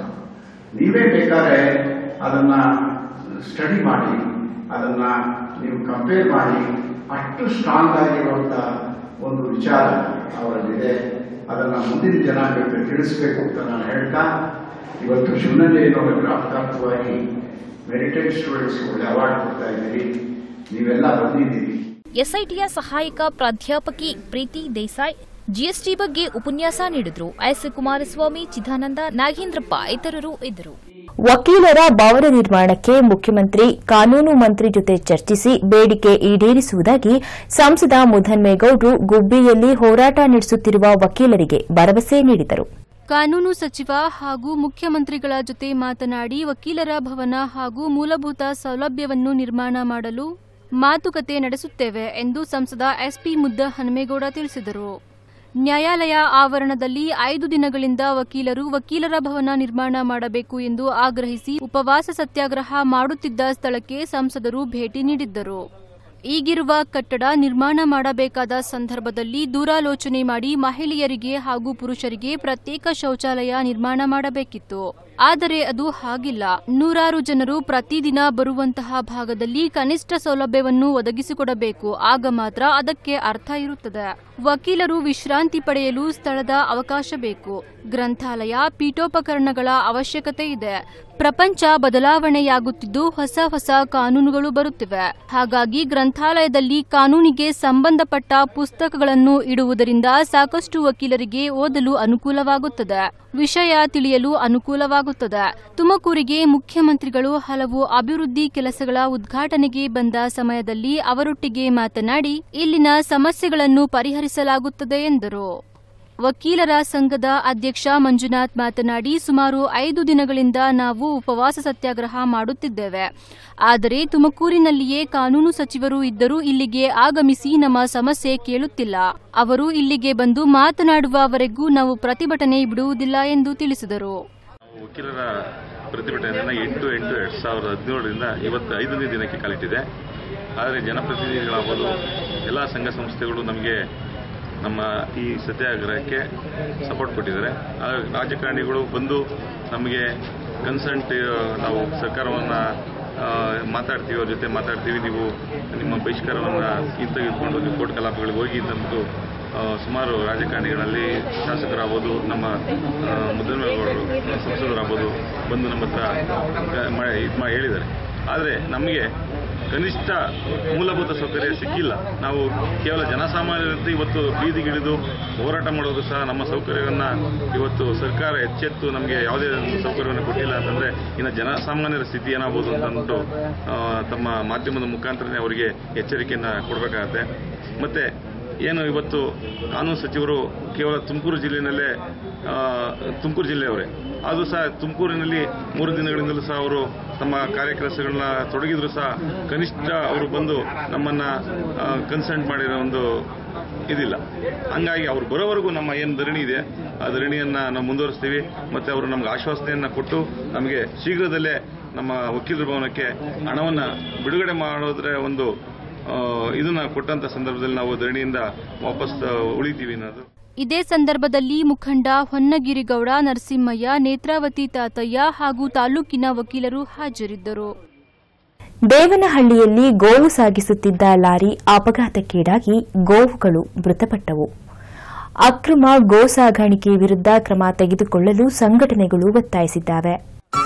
ನೀವೇ ಬೇಕಾದ್ರೆ ಅದನ್ನ ಸ್ಟಡಿ ಮಾಡಿ ಅದನ್ನ ನೀವು ಕಂಪೇರ್ ಮಾಡಿ ಅಷ್ಟು ಸ್ಟ್ರಾಂಗ್ ಆಗಿರುವಂತ ಒಂದು ವಿಚಾರ ಅವರಲ್ಲಿದೆ ಅದನ್ನ ಮುಂದಿನ ಜನಾಂಗಕ್ಕೆ ತಿಳಿಸ್ಬೇಕು ಅಂತ ನಾನು ಹೇಳ್ತಾ ಇವತ್ತು ಶಿವನಂಜಯ್ಯನವರ ಜ್ಞಾಪಕಾರ್ಥವಾಗಿ ಮೆರಿಟೆಡ್ ಸ್ಟೂಡೆಂಟ್ಸ್ ಒಳ್ಳೆ ಅವಾರ್ಡ್ ಕೊಡ್ತಾ ಇದ್ದೀರಿ ನೀವೆಲ್ಲ ಬಂದಿದ್ದೀರಿ ಎಸ್ಐಟಿಯ ಸಹಾಯಕ ಪ್ರಾಧ್ಯಾಪಕಿ ಪ್ರೀತಿ ದೇಸಾಯಿ ಜಿಎಸ್ಟಿ ಬಗ್ಗೆ ಉಪನ್ಯಾಸ ನೀಡಿದ್ರು ಎಸ್ ಕುಮಾರಸ್ವಾಮಿ ಚಿದಾನಂದ ನಾಗೇಂದ್ರಪ್ಪ ಇತರರು ಇದ್ದರು ವಕೀಲರ ಭವನ ನಿರ್ಮಾಣಕ್ಕೆ ಮುಖ್ಯಮಂತ್ರಿ ಕಾನೂನು ಮಂತ್ರಿ ಜೊತೆ ಚರ್ಚಿಸಿ ಬೇಡಿಕೆ ಈಡೇರಿಸುವುದಾಗಿ ಸಂಸದ ಮುಧನ್ಮೇಗೌಡರು ಗುಬ್ಬಿಯಲ್ಲಿ ಹೋರಾಟ ನಡೆಸುತ್ತಿರುವ ವಕೀಲರಿಗೆ ಭರವಸೆ ನೀಡಿದರು ಕಾನೂನು ಸಚಿವ ಹಾಗೂ ಮುಖ್ಯಮಂತ್ರಿಗಳ ಜೊತೆ ಮಾತನಾಡಿ ವಕೀಲರ ಭವನ ಹಾಗೂ ಮೂಲಭೂತ ಸೌಲಭ್ಯವನ್ನು ನಿರ್ಮಾಣ ಮಾಡಲು ಮಾತುಕತೆ ನಡೆಸುತ್ತೇವೆ ಎಂದು ಸಂಸದ ಎಸ್ಪಿ ಮುದ್ದ ಹನುಮೇಗೌಡ ತಿಳಿಸಿದರು ನ್ಯಾಯಾಲಯ ಆವರಣದಲ್ಲಿ ಐದು ದಿನಗಳಿಂದ ವಕೀಲರು ವಕೀಲರ ಭವನ ನಿರ್ಮಾಣ ಮಾಡಬೇಕು ಎಂದು ಆಗ್ರಹಿಸಿ ಉಪವಾಸ ಸತ್ಯಾಗ್ರಹ ಮಾಡುತ್ತಿದ್ದ ಸ್ಥಳಕ್ಕೆ ಸಂಸದರು ಭೇಟಿ ನೀಡಿದ್ದರು ಈಗಿರುವ ಕಟ್ಟಡ ನಿರ್ಮಾಣ ಮಾಡಬೇಕಾದ ಸಂದರ್ಭದಲ್ಲಿ ದೂರಾಲೋಚನೆ ಮಾಡಿ ಮಹಿಳೆಯರಿಗೆ ಹಾಗೂ ಪುರುಷರಿಗೆ ಪ್ರತ್ಯೇಕ ಶೌಚಾಲಯ ನಿರ್ಮಾಣ ಮಾಡಬೇಕಿತ್ತು ಆದರೆ ಅದು ಹಾಗಿಲ್ಲ ನೂರಾರು ಜನರು ಪ್ರತಿದಿನ ಬರುವಂತಹ ಭಾಗದಲ್ಲಿ ಕನಿಷ್ಠ ಸೌಲಭ್ಯವನ್ನು ಒದಗಿಸಿಕೊಡಬೇಕು ಆಗ ಮಾತ್ರ ಅದಕ್ಕೆ ಅರ್ಥ ಇರುತ್ತದೆ ವಕೀಲರು ವಿಶ್ರಾಂತಿ ಪಡೆಯಲು ಸ್ಥಳದ ಅವಕಾಶ ಬೇಕು ಗ್ರಂಥಾಲಯ ಪೀಠೋಪಕರಣಗಳ ಅವಶ್ಯಕತೆ ಇದೆ ಪ್ರಪಂಚ ಬದಲಾವಣೆಯಾಗುತ್ತಿದ್ದು ಹೊಸ ಹೊಸ ಕಾನೂನುಗಳು ಬರುತ್ತಿವೆ ಹಾಗಾಗಿ ಗ್ರಂಥಾಲಯದಲ್ಲಿ ಕಾನೂನಿಗೆ ಸಂಬಂಧಪಟ್ಟ ಪುಸ್ತಕಗಳನ್ನು ಇಡುವುದರಿಂದ ಸಾಕಷ್ಟು ವಕೀಲರಿಗೆ ಓದಲು ಅನುಕೂಲವಾಗುತ್ತದೆ ವಿಷಯ ತಿಳಿಯಲು ಅನುಕೂಲವಾಗುತ್ತದೆ ತುಮಕೂರಿಗೆ ಮುಖ್ಯಮಂತ್ರಿಗಳು ಹಲವು ಅಭಿವೃದ್ಧಿ ಕೆಲಸಗಳ ಉದ್ಘಾಟನೆಗೆ ಬಂದ ಸಮಯದಲ್ಲಿ ಅವರೊಟ್ಟಿಗೆ ಮಾತನಾಡಿ ಇಲ್ಲಿನ ಸಮಸ್ಯೆಗಳನ್ನು ಪರಿಹರಿಸಲಾಗುತ್ತದೆ ಎಂದರು ವಕೀಲರ ಸಂಘದ ಅಧ್ಯಕ್ಷ ಮಂಜುನಾಥ್ ಮಾತನಾಡಿ ಸುಮಾರು ಐದು ದಿನಗಳಿಂದ ನಾವು ಉಪವಾಸ ಸತ್ಯಾಗ್ರಹ ಮಾಡುತ್ತಿದ್ದೇವೆ ಆದರೆ ತುಮಕೂರಿನಲ್ಲಿಯೇ ಕಾನೂನು ಸಚಿವರು ಇದ್ದರೂ ಇಲ್ಲಿಗೆ ಆಗಮಿಸಿ ನಮ್ಮ ಸಮಸ್ಯೆ ಕೇಳುತ್ತಿಲ್ಲ ಅವರು ಇಲ್ಲಿಗೆ ಬಂದು ಮಾತನಾಡುವವರೆಗೂ ನಾವು ಪ್ರತಿಭಟನೆ ಬಿಡುವುದಿಲ್ಲ ಎಂದು ತಿಳಿಸಿದರು ವಕೀಲರ ಪ್ರತಿಭಟನೆಯನ್ನು ಎಂಟು ಎಂಟು ಎರಡು ಸಾವಿರದ ಹದಿನೇಳರಿಂದ ಇವತ್ತು ಐದನೇ ದಿನಕ್ಕೆ ಕಾಲಿಟ್ಟಿದೆ ಆದರೆ ಜನಪ್ರತಿನಿಧಿಗಳಾಗ್ಬೋದು ಎಲ್ಲ ಸಂಘ ಸಂಸ್ಥೆಗಳು ನಮಗೆ ನಮ್ಮ ಈ ಸತ್ಯಾಗ್ರಹಕ್ಕೆ ಸಪೋರ್ಟ್ ಕೊಟ್ಟಿದ್ದಾರೆ ಹಾಗಾಗಿ ರಾಜಕಾರಣಿಗಳು ಬಂದು ನಮಗೆ ಕನ್ಸಲ್ಟ್ ನಾವು ಸರ್ಕಾರವನ್ನು ಮಾತಾಡ್ತೀವಿ ಅವ್ರ ಜೊತೆ ಮಾತಾಡ್ತೀವಿ ನೀವು ನಿಮ್ಮ ಬಹಿಷ್ಕಾರವನ್ನು ಹಿಂತೆಗೆದುಕೊಂಡು ನೀವು ಕೋರ್ಟ್ ಕಲಾಪಗಳಿಗೆ ಹೋಗಿ ಅಂತಂದ್ಬಿಟ್ಟು ಆ, ಸುಮಾರು ರಾಜಕಾರಣಿಗಳಲ್ಲಿ ಶಾಸಕರಾಗ್ಬೋದು ನಮ್ಮ ಆ, ಮುದ್ದನ್ಮೇಗೌಡರು ಸಂಸದರಾಗ್ಬೋದು ಬಂದು ನಮ್ಮ ಹತ್ರ ಗ- ಮ- ಇದ್ ಮಾ ಹೇಳಿದ್ದಾರೆ ಆದರೆ ನಮಗೆ ಕನಿಷ್ಠ ಮೂಲಭೂತ ಸೌಕರ್ಯ ಸಿಕ್ಕಿಲ್ಲ ನಾವು ಕೇವಲ ಜನಸಾಮಾನ್ಯರಂತೆ ಇವತ್ತು ಬೀದಿಗಿಳಿದು ಹೋರಾಟ ಮಾಡೋದು ಸಹ ನಮ್ಮ ಸೌಕರ್ಯವನ್ನು ಇವತ್ತು ಸರ್ಕಾರ ಎಚ್ಚೆತ್ತು ನಮಗೆ ಯಾವುದೇ ಒಂದು ಸೌಕರ್ಯವನ್ನು ಕೊಟ್ಟಿಲ್ಲ ಅಂತಂದರೆ ಇನ್ನು ಜನಸಾಮಾನ್ಯರ ಸ್ಥಿತಿ ಏನಾಗ್ಬೋದು ಅಂತ ಅಂದ್ಬಿಟ್ಟು ಆ, ತಮ್ಮ ಮಾಧ್ಯಮದ ಮುಖಾಂತರನೇ ಅವರಿಗೆ ಎಚ್ಚರಿಕೆಯನ್ನು ಕೊಡಬೇಕಾಗತ್ತೆ ಮತ್ತು ಏನು ಇವತ್ತು ಕಾನೂನು ಸಚಿವರು ಕೇವಲ ತುಮಕೂರು ಜಿಲ್ಲೆಯಲ್ಲೇ ಆ, ತುಮಕೂರು ಜಿಲ್ಲೆಯವರೇ ಅದು ಸಹ ತುಮಕೂರಿನಲ್ಲಿ ಮೂರು ದಿನಗಳಿಂದಲೂ ಸಹ ಅವರು ತಮ್ಮ ಕಾರ್ಯಕೆಲಸಗಳನ್ನ ತೊಡಗಿದ್ರು ಸಹ ಕನಿಷ್ಠ ಅವರು ಬಂದು ನಮ್ಮನ್ನು ಕನ್ಸಲ್ಟ್ ಮಾಡಿರೋ ಒಂದು ಇದಿಲ್ಲ ಹಂಗಾಗಿ ಅವ್ರು ಬರೋವರೆಗೂ ನಮ್ಮ ಏನು ಧರಣಿ ಇದೆ ಆ ಧರಣಿಯನ್ನು ನಾವು ಮುಂದುವರಿಸ್ತೀವಿ ಮತ್ತು ಅವರು ನಮ್ಗೆ ಆಶ್ವಾಸನೆಯನ್ನು ಕೊಟ್ಟು ನಮಗೆ ಶೀಘ್ರದಲ್ಲೇ ನಮ್ಮ ವಕೀಲರ ಭವನಕ್ಕೆ ಹಣವನ್ನು ಬಿಡುಗಡೆ ಮಾಡೋದ್ರ ಒಂದು ಆ, ಇದನ್ನ ಕೊಟ್ಟಂತ ಸಂದರ್ಭದಲ್ಲಿ ನಾವು ಧರಣಿಯಿಂದ ವಾಪಸ್ ಆ, ಉಳಿತೀವಿ ಅನ್ನೋದು ಇದೇ ಸಂದರ್ಭದಲ್ಲಿ ಮುಖಂಡ ಹೊನ್ನಗಿರಿಗೌಡ ನರಸಿಂಹಯ್ಯ ನೇತ್ರಾವತಿ ತಾತಯ್ಯ ಹಾಗೂ ತಾಲೂಕಿನ ವಕೀಲರು ಹಾಜರಿದ್ದರು ದೇವನಹಳ್ಳಿಯಲ್ಲಿ ಗೋವು ಸಾಗಿಸುತ್ತಿದ್ದ ಲಾರಿ ಅಪಘಾತಕ್ಕೀಡಾಗಿ ಗೋವುಗಳು ಮೃತಪಟ್ಟವು ಅಕ್ರಮ ಗೋ ಸಾಗಾಣಿಕೆ ವಿರುದ್ಧ ಕ್ರಮ ತೆಗೆದುಕೊಳ್ಳಲು ಸಂಘಟನೆಗಳು ಒತ್ತಾಯಿಸಿದ್ದಾವೆ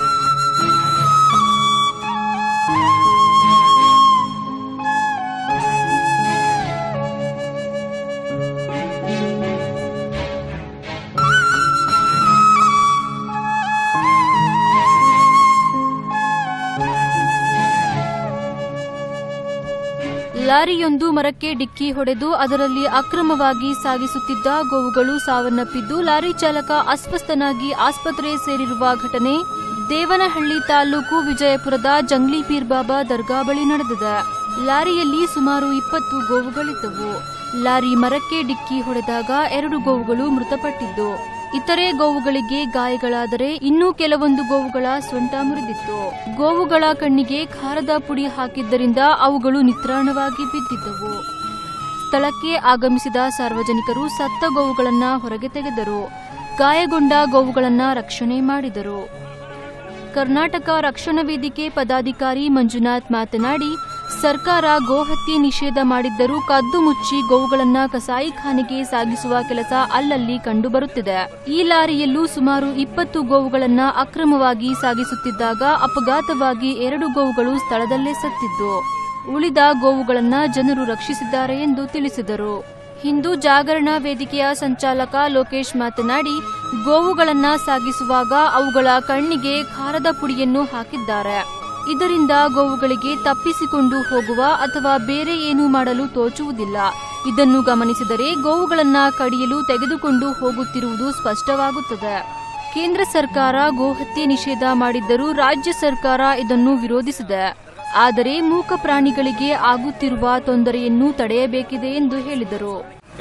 ಲಾರಿಯೊಂದು ಮರಕ್ಕೆ ಡಿಕ್ಕಿ ಹೊಡೆದು ಅದರಲ್ಲಿ ಅಕ್ರಮವಾಗಿ ಸಾಗಿಸುತ್ತಿದ್ದ ಗೋವುಗಳು ಸಾವನ್ನಪ್ಪಿದ್ದು ಲಾರಿ ಚಾಲಕ ಅಸ್ವಸ್ಥನಾಗಿ ಆಸ್ಪತ್ರೆ ಸೇರಿರುವ ಘಟನೆ ದೇವನಹಳ್ಳಿ ತಾಲೂಕು ವಿಜಯಪುರದ ಜಂಗ್ಲಿ ಪೀರ್ ಬಾಬಾ ದರ್ಗಾ ಬಳಿ ನಡೆದಿದೆ ಲಾರಿಯಲ್ಲಿ ಸುಮಾರು ಇಪ್ಪತ್ತು ಗೋವುಗಳಿದ್ದವು ಲಾರಿ ಮರಕ್ಕೆ ಡಿಕ್ಕಿ ಹೊಡೆದಾಗ ಎರಡು ಗೋವುಗಳು ಮೃತಪಟ್ಟಿದ್ದು ಇತರೆ ಗೋವುಗಳಿಗೆ ಗಾಯಗಳಾದರೆ ಇನ್ನೂ ಕೆಲವೊಂದು ಗೋವುಗಳ ಸೊಂಟ ಮುರಿದಿತ್ತು ಗೋವುಗಳ ಕಣ್ಣಿಗೆ ಖಾರದ ಪುಡಿ ಹಾಕಿದ್ದರಿಂದ ಅವುಗಳು ನಿತ್ರಾಣವಾಗಿ ಬಿದ್ದಿದ್ದವು ಸ್ಥಳಕ್ಕೆ ಆಗಮಿಸಿದ ಸಾರ್ವಜನಿಕರು ಸತ್ತ ಗೋವುಗಳನ್ನ ಹೊರಗೆ ತೆಗೆದರು ಗಾಯಗೊಂಡ ಗೋವುಗಳನ್ನ ರಕ್ಷಣೆ ಮಾಡಿದರು ಕರ್ನಾಟಕ ರಕ್ಷಣಾ ವೇದಿಕೆ ಪದಾಧಿಕಾರಿ ಮಂಜುನಾಥ್ ಮಾತನಾಡಿ ಸರ್ಕಾರ ಗೋಹತ್ಯೆ ನಿಷೇಧ ಮಾಡಿದ್ದರೂ ಕದ್ದು ಮುಚ್ಚಿ ಗೋವುಗಳನ್ನ ಕಸಾಯಿಖಾನೆಗೆ ಸಾಗಿಸುವ ಕೆಲಸ ಅಲ್ಲಲ್ಲಿ ಕಂಡುಬರುತ್ತಿದೆ ಈ ಲಾರಿಯಲ್ಲೂ ಸುಮಾರು ಇಪ್ಪತ್ತು ಗೋವುಗಳನ್ನ ಅಕ್ರಮವಾಗಿ ಸಾಗಿಸುತ್ತಿದ್ದಾಗ ಅಪಘಾತವಾಗಿ ಎರಡು ಗೋವುಗಳು ಸ್ಥಳದಲ್ಲೇ ಸತ್ತಿದ್ದು ಉಳಿದ ಗೋವುಗಳನ್ನ ಜನರು ರಕ್ಷಿಸಿದ್ದಾರೆ ಎಂದು ತಿಳಿಸಿದರು ಹಿಂದೂ ಜಾಗರಣಾ ವೇದಿಕೆಯ ಸಂಚಾಲಕ ಲೋಕೇಶ್ ಮಾತನಾಡಿ ಗೋವುಗಳನ್ನ ಸಾಗಿಸುವಾಗ ಅವುಗಳ ಕಣ್ಣಿಗೆ ಖಾರದ ಪುಡಿಯನ್ನು ಹಾಕಿದ್ದಾರೆ ಇದರಿಂದ ಗೋವುಗಳಿಗೆ ತಪ್ಪಿಸಿಕೊಂಡು ಹೋಗುವ ಅಥವಾ ಬೇರೆ ಏನು ಮಾಡಲು ತೋಚುವುದಿಲ್ಲ ಇದನ್ನು ಗಮನಿಸಿದರೆ ಗೋವುಗಳನ್ನ ಕಡಿಯಲು ತೆಗೆದುಕೊಂಡು ಹೋಗುತ್ತಿರುವುದು ಸ್ಪಷ್ಟವಾಗುತ್ತದೆ ಕೇಂದ್ರ ಸರ್ಕಾರ ಗೋಹತ್ಯೆ ನಿಷೇಧ ಮಾಡಿದ್ದರೂ ರಾಜ್ಯ ಸರ್ಕಾರ ಇದನ್ನು ವಿರೋಧಿಸಿದೆ ಆದರೆ ಮೂಕ ಪ್ರಾಣಿಗಳಿಗೆ ಆಗುತ್ತಿರುವ ತೊಂದರೆಯನ್ನು ತಡೆಯಬೇಕಿದೆ ಎಂದು ಹೇಳಿದರು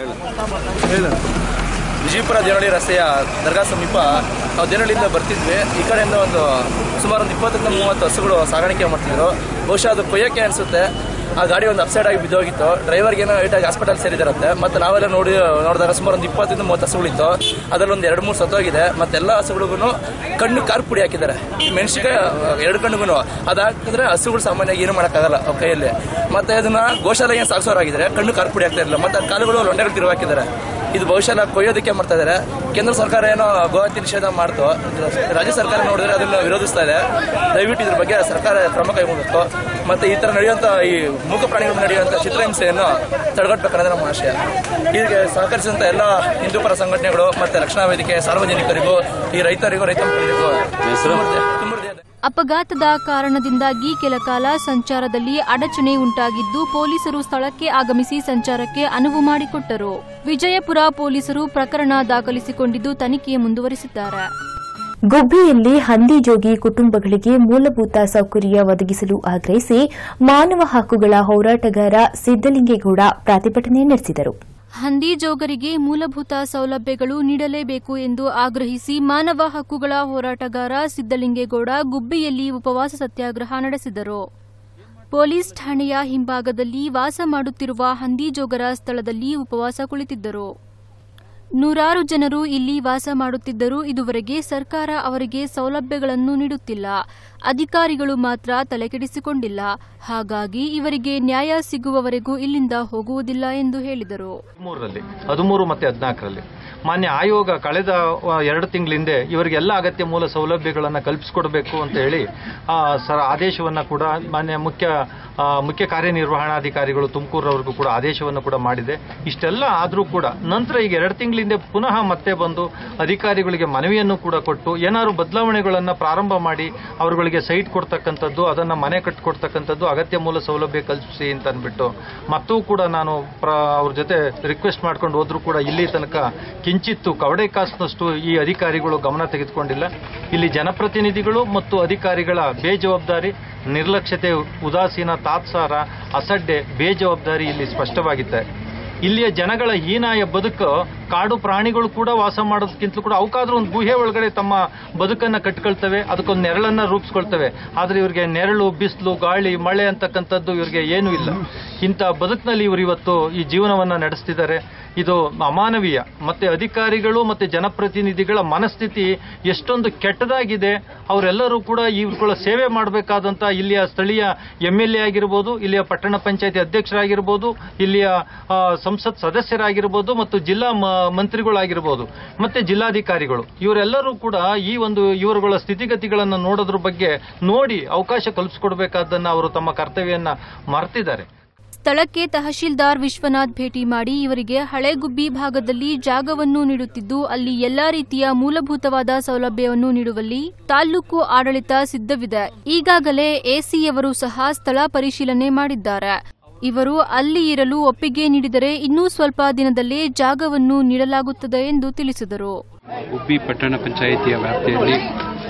ವಿಜಯಪುರ ದೇವನಹಳ್ಳಿ ರಸ್ತೆಯ ದರ್ಗಾ ಸಮೀಪ ನಾವು ದೇವನಹಳ್ಳಿಯಿಂದ ಬರ್ತಿದ್ವಿ ಈ ಕಡೆಯಿಂದ ಒಂದು ಸುಮಾರು ಒಂದು ಇಪ್ಪತ್ತರಿಂದ ಮೂವತ್ತು ಹಸುಗಳು ಸಾಗಾಣಿಕೆ ಮಾಡ್ತಿದ್ರು ಬಹುಶಃ ಅದು ಕೊಯ್ಯಕ್ಕೆ ಅನಿಸುತ್ತೆ ಆ ಗಾಡಿ ಒಂದು ಅಪ್ಸೈಡ್ ಆಗಿ ಬಿದ್ದೋಗಿತ್ತು ಡ್ರೈವರ್ಗೆ ಏನೋ ಏಟಾಗಿ ಹಾಸ್ಪಿಟಲ್ ಸೇರಿದಾರಂತೆ ಮತ್ತೆ ನಾವೆಲ್ಲ ನೋಡಿ ನೋಡಿದಾಗ ಸುಮಾರು ಒಂದು ಇಪ್ಪತ್ತರಿಂದ ಮೂವತ್ತು ಹಸುಗಳಿತ್ತು ಅದರಲ್ಲಿ ಒಂದು ಎರಡು ಮೂರು ಸತ್ತೋಗಿದೆ ಮತ್ತೆಲ್ಲ ಹಸುಗಳಿಗೂ ಕಣ್ಣು ಕಾರ್ ಪುಡಿ ಹಾಕಿದ್ದಾರೆ ಈ ಮೆಣಸಿನಕಾಯಿ ಎರಡು ಕಣ್ಣಿಗೂ ಅದು ಹಾಕಿದ್ರೆ ಹಸುಗಳು ಸಾಮಾನ್ಯವಾಗಿ ಏನು ಮಾಡೋಕ್ಕಾಗಲ್ಲ ಅವ್ರ ಕೈಯಲ್ಲಿ ಮತ್ತೆ ಅದನ್ನ ಗೋಶಾಲೆಗೆ ಸಾಗಿಸೋರಾಗಿದ್ದಾರೆ ಕಣ್ಣು ಕಾರ್ ಪುಡಿ ಹಾಕ್ತಾ ಇರಲಿಲ್ಲ ಮತ್ತೆ ಕಾಲುಗಳು ಲೊಂಡೆಗಳು ತಿರುವು ಹಾಕಿದ್ದಾರೆ ಇದು ಬಹುಶಃ ನಾವು ಕೊಯ್ಯೋದಕ್ಕೆ ಮಾಡ್ತಾ ಇದ್ದಾರೆ ಕೇಂದ್ರ ಸರ್ಕಾರ ಏನೋ ಗೋಹತ್ಯೆ ನಿಷೇಧ ಮಾಡ್ತು ರಾಜ್ಯ ಸರ್ಕಾರ ನೋಡಿದ್ರೆ ಅದನ್ನ ವಿರೋಧಿಸ್ತಾ ಇದೆ ದಯವಿಟ್ಟು ಇದ್ರ ಬಗ್ಗೆ ಸರ್ಕಾರ ಕ್ರಮ ಕೈಗೊಳ್ಳಬೇಕು ಮತ್ತೆ ಈ ತರ ನಡೆಯುವಂತ ಈ ಮೂಕ ಪ್ರಾಣಿಗಳು ನಡೆಯುವಂತ ಚಿತ್ರಹಿಂಸೆಯನ್ನು ತಡೆಗಟ್ಟಬೇಕನ್ನೋದು ನಮ್ಮ ಆಶಯ ಇದಕ್ಕೆ ಸಹಕರಿಸಿದಂತ ಎಲ್ಲ ಹಿಂದೂ ಪರ ಸಂಘಟನೆಗಳು ಮತ್ತೆ ರಕ್ಷಣಾ ವೇದಿಕೆ ಸಾರ್ವಜನಿಕರಿಗೂ ಈ ರೈತರಿಗೂ ರೈತ ಮುಖಂಡರಿಗೂ ತುಂಬ ಹೃದಯದ ಅಪಘಾತದ ಕಾರಣದಿಂದಾಗಿ ಕೆಲ ಕಾಲ ಸಂಚಾರದಲ್ಲಿ ಅಡಚಣೆ ಉಂಟಾಗಿದ್ದು ಪೊಲೀಸರು ಸ್ಥಳಕ್ಕೆ ಆಗಮಿಸಿ ಸಂಚಾರಕ್ಕೆ ಅನುವು ಮಾಡಿಕೊಟ್ಟರು ವಿಜಯಪುರ ಪೊಲೀಸರು ಪ್ರಕರಣ ದಾಖಲಿಸಿಕೊಂಡಿದ್ದು ತನಿಖೆ ಮುಂದುವರಿಸಿದ್ದಾರೆ ಗುಬ್ಬಿಯಲ್ಲಿ ಹಂದಿಜೋಗಿ ಕುಟುಂಬಗಳಿಗೆ ಮೂಲಭೂತ ಸೌಕರ್ಯ ಒದಗಿಸಲು ಆಗ್ರಹಿಸಿ ಮಾನವ ಹಕ್ಕುಗಳ ಹೋರಾಟಗಾರ ಸಿದ್ದಲಿಂಗೇಗೌಡ ಪ್ರತಿಭಟನೆ ನಡೆಸಿದರು ಹಂದಿ ಜೋಗರಿಗೆ ಮೂಲಭೂತ ಸೌಲಭ್ಯಗಳು ನೀಡಲೇಬೇಕು ಎಂದು ಆಗ್ರಹಿಸಿ ಮಾನವ ಹಕ್ಕುಗಳ ಹೋರಾಟಗಾರ ಸಿದ್ದಲಿಂಗೇಗೌಡ ಗುಬ್ಬಿಯಲ್ಲಿ ಉಪವಾಸ ಸತ್ಯಾಗ್ರಹ ನಡೆಸಿದರು ಪೊಲೀಸ್ ಠಾಣೆಯ ಹಿಂಭಾಗದಲ್ಲಿ ವಾಸ ಮಾಡುತ್ತಿರುವ ಹಂದಿ ಜೋಗರ ಸ್ಥಳದಲ್ಲಿ ಉಪವಾಸ ಕುಳಿತಿದ್ದರು ನೂರಾರು ಜನರು ಇಲ್ಲಿ ವಾಸ ಮಾಡುತ್ತಿದ್ದರೂ ಇದುವರೆಗೆ ಸರ್ಕಾರ ಅವರಿಗೆ ಸೌಲಭ್ಯಗಳನ್ನು ನೀಡುತ್ತಿಲ್ಲ ಅಧಿಕಾರಿಗಳು ಮಾತ್ರ ತಲೆಕೆಡಿಸಿಕೊಂಡಿಲ್ಲ ಹಾಗಾಗಿ ಇವರಿಗೆ ನ್ಯಾಯ ಸಿಗುವವರೆಗೂ ಇಲ್ಲಿಂದ ಹೋಗುವುದಿಲ್ಲ ಎಂದು ಹೇಳಿದರು ಮೂರರಲ್ಲಿ ಹದಿಮೂರು ಮತ್ತೆ ಹದಿನಾಲ್ಕರಲ್ಲಿ ಮಾನ್ಯ ಆಯೋಗ ಕಳೆದ ಆ, ಎರಡು ತಿಂಗಳ ಹಿಂದೆ ಇವರಿಗೆಲ್ಲ ಅಗತ್ಯ ಮೂಲ ಸೌಲಭ್ಯಗಳನ್ನು ಕಲ್ಪಿಸಿಕೊಡ್ಬೇಕು ಅಂತ ಹೇಳಿ ಆ, ಸರ ಆದೇಶವನ್ನು ಕೂಡ ಮಾನ್ಯ ಮುಖ್ಯ ಆ, ಮುಖ್ಯ ಕಾರ್ಯನಿರ್ವಹಣಾಧಿಕಾರಿಗಳು ತುಮಕೂರವ್ರಿಗೂ ಕೂಡ ಆದೇಶವನ್ನು ಕೂಡ ಮಾಡಿದೆ ಇಷ್ಟೆಲ್ಲ ಆದರೂ ಕೂಡ ನಂತರ ಈಗ ಎರಡು ತಿಂಗಳ ಹಿಂದೆ ಪುನಃ ಮತ್ತೆ ಬಂದು ಅಧಿಕಾರಿಗಳಿಗೆ ಮನವಿಯನ್ನು ಕೂಡ ಕೊಟ್ಟು ಏನಾದ್ರು ಬದಲಾವಣೆಗಳನ್ನು ಪ್ರಾರಂಭ ಮಾಡಿ ಅವರುಗಳಿಗೆ ಸೈಟ್ ಕೊಡ್ತಕ್ಕಂಥದ್ದು ಅದನ್ನು ಮನೆ ಕಟ್ಟಿಕೊಡ್ತಕ್ಕಂಥದ್ದು ಅಗತ್ಯ ಮೂಲ ಸೌಲಭ್ಯ ಕಲ್ಪಿಸಿ ಅಂತ ಅಂದ್ಬಿಟ್ಟು ಮತ್ತೂ ಕೂಡ ನಾನು ಪ್ರ ಅವ್ರ ಜೊತೆ ರಿಕ್ವೆಸ್ಟ್ ಮಾಡ್ಕೊಂಡು ಹೋದ್ರೂ ಕೂಡ ಇಲ್ಲಿ ತನಕ ಕಿಂಚಿತ್ತು ಕವಡೆ ಕಾಸಿನಷ್ಟು ಈ ಅಧಿಕಾರಿಗಳು ಗಮನ ತೆಗೆದುಕೊಂಡಿಲ್ಲ ಇಲ್ಲಿ ಜನಪ್ರತಿನಿಧಿಗಳು ಮತ್ತು ಅಧಿಕಾರಿಗಳ ಬೇಜವಾಬ್ದಾರಿ ನಿರ್ಲಕ್ಷ್ಯತೆ ಉದಾಸೀನ ತಾತ್ಸಾರ ಅಸಡ್ಡೆ ಬೇಜವಾಬ್ದಾರಿ ಇಲ್ಲಿ ಸ್ಪಷ್ಟವಾಗಿತ್ತೆ ಇಲ್ಲಿಯ ಜನಗಳ ಹೀನಾಯ ಬದುಕು ಕಾಡು ಪ್ರಾಣಿಗಳು ಕೂಡ ವಾಸ ಮಾಡೋದಕ್ಕಿಂತಲೂ ಕೂಡ ಅವಕ್ಕಾದ್ರೂ ಒಂದು ಗುಹೆ ಒಳಗಡೆ ತಮ್ಮ ಬದುಕನ್ನ ಕಟ್ಕೊಳ್ತವೆ ಅದಕ್ಕೊಂದು ನೆರಳನ್ನ ರೂಪಿಸ್ಕೊಳ್ತವೆ ಆದ್ರೆ ಇವ್ರಿಗೆ ನೆರಳು ಬಿಸಿಲು ಗಾಳಿ ಮಳೆ ಅಂತಕ್ಕಂಥದ್ದು ಇವ್ರಿಗೆ ಏನೂ ಇಲ್ಲ ಇಂಥ ಬದುಕಿನಲ್ಲಿ ಇವರು ಇವತ್ತು ಈ ಜೀವನವನ್ನ ನಡೆಸ್ತಿದ್ದಾರೆ ಇದು ಅಮಾನವೀಯ ಮತ್ತೆ ಅಧಿಕಾರಿಗಳು ಮತ್ತೆ ಜನಪ್ರತಿನಿಧಿಗಳ ಮನಸ್ಥಿತಿ ಎಷ್ಟೊಂದು ಕೆಟ್ಟದಾಗಿದೆ ಅವರೆಲ್ಲರೂ ಕೂಡ ಇವುಗಳ ಸೇವೆ ಮಾಡಬೇಕಾದಂತ ಇಲ್ಲಿಯ ಸ್ಥಳೀಯ ಎಂ ಎಲ್ ಎ ಆಗಿರ್ಬೋದು ಇಲ್ಲಿಯ ಪಟ್ಟಣ ಪಂಚಾಯತಿ ಅಧ್ಯಕ್ಷರಾಗಿರ್ಬೋದು ಇಲ್ಲಿಯ ಆ, ಸಂಸತ್ ಸದಸ್ಯರಾಗಿರ್ಬೋದು ಮತ್ತು ಜಿಲ್ಲಾ ಮ- ಮಂತ್ರಿಗಳಾಗಿರ್ಬೋದು ಮತ್ತೆ ಜಿಲ್ಲಾಧಿಕಾರಿಗಳು ಇವರೆಲ್ಲರೂ ಕೂಡ ಈ ಒಂದು ಇವರುಗಳ ಸ್ಥಿತಿಗತಿಗಳನ್ನು ನೋಡೋದ್ರ ಬಗ್ಗೆ ನೋಡಿ ಅವಕಾಶ ಕಲ್ಪಿಸ್ಕೊಡ್ಬೇಕಾದ್ದನ್ನ ಅವರು ತಮ್ಮ ಕರ್ತವ್ಯವನ್ನ ಮರ್ತಿದ್ದಾರೆ ಸ್ಥಳಕ್ಕೆ ತಹಶೀಲ್ದಾರ್ ವಿಶ್ವನಾಥ್ ಭೇಟಿ ಮಾಡಿ ಇವರಿಗೆ ಹಳೆಗುಬ್ಬಿ ಭಾಗದಲ್ಲಿ ಜಾಗವನ್ನು ನೀಡುತ್ತಿದ್ದು ಅಲ್ಲಿ ಎಲ್ಲಾ ರೀತಿಯ ಮೂಲಭೂತವಾದ ಸೌಲಭ್ಯವನ್ನು ನೀಡುವಲ್ಲಿ ತಾಲ್ಲೂಕು ಆಡಳಿತ ಸಿದ್ಧವಿದೆ ಈಗಾಗಲೇ ಎಸಿಯವರು ಸಹ ಸ್ಥಳ ಪರಿಶೀಲನೆ ಮಾಡಿದ್ದಾರೆ ಇವರು ಅಲ್ಲಿ ಇರಲು ಒಪ್ಪಿಗೆ ನೀಡಿದರೆ ಇನ್ನೂ ಸ್ವಲ್ಪ ದಿನದಲ್ಲೇ ಜಾಗವನ್ನು ನೀಡಲಾಗುತ್ತದೆ ಎಂದು ತಿಳಿಸಿದರು ಉಬ್ಬಿ ಪಟ್ಟಣ ಪಂಚಾಯಿತಿಯ ವ್ಯಾಪ್ತಿಯಲ್ಲಿ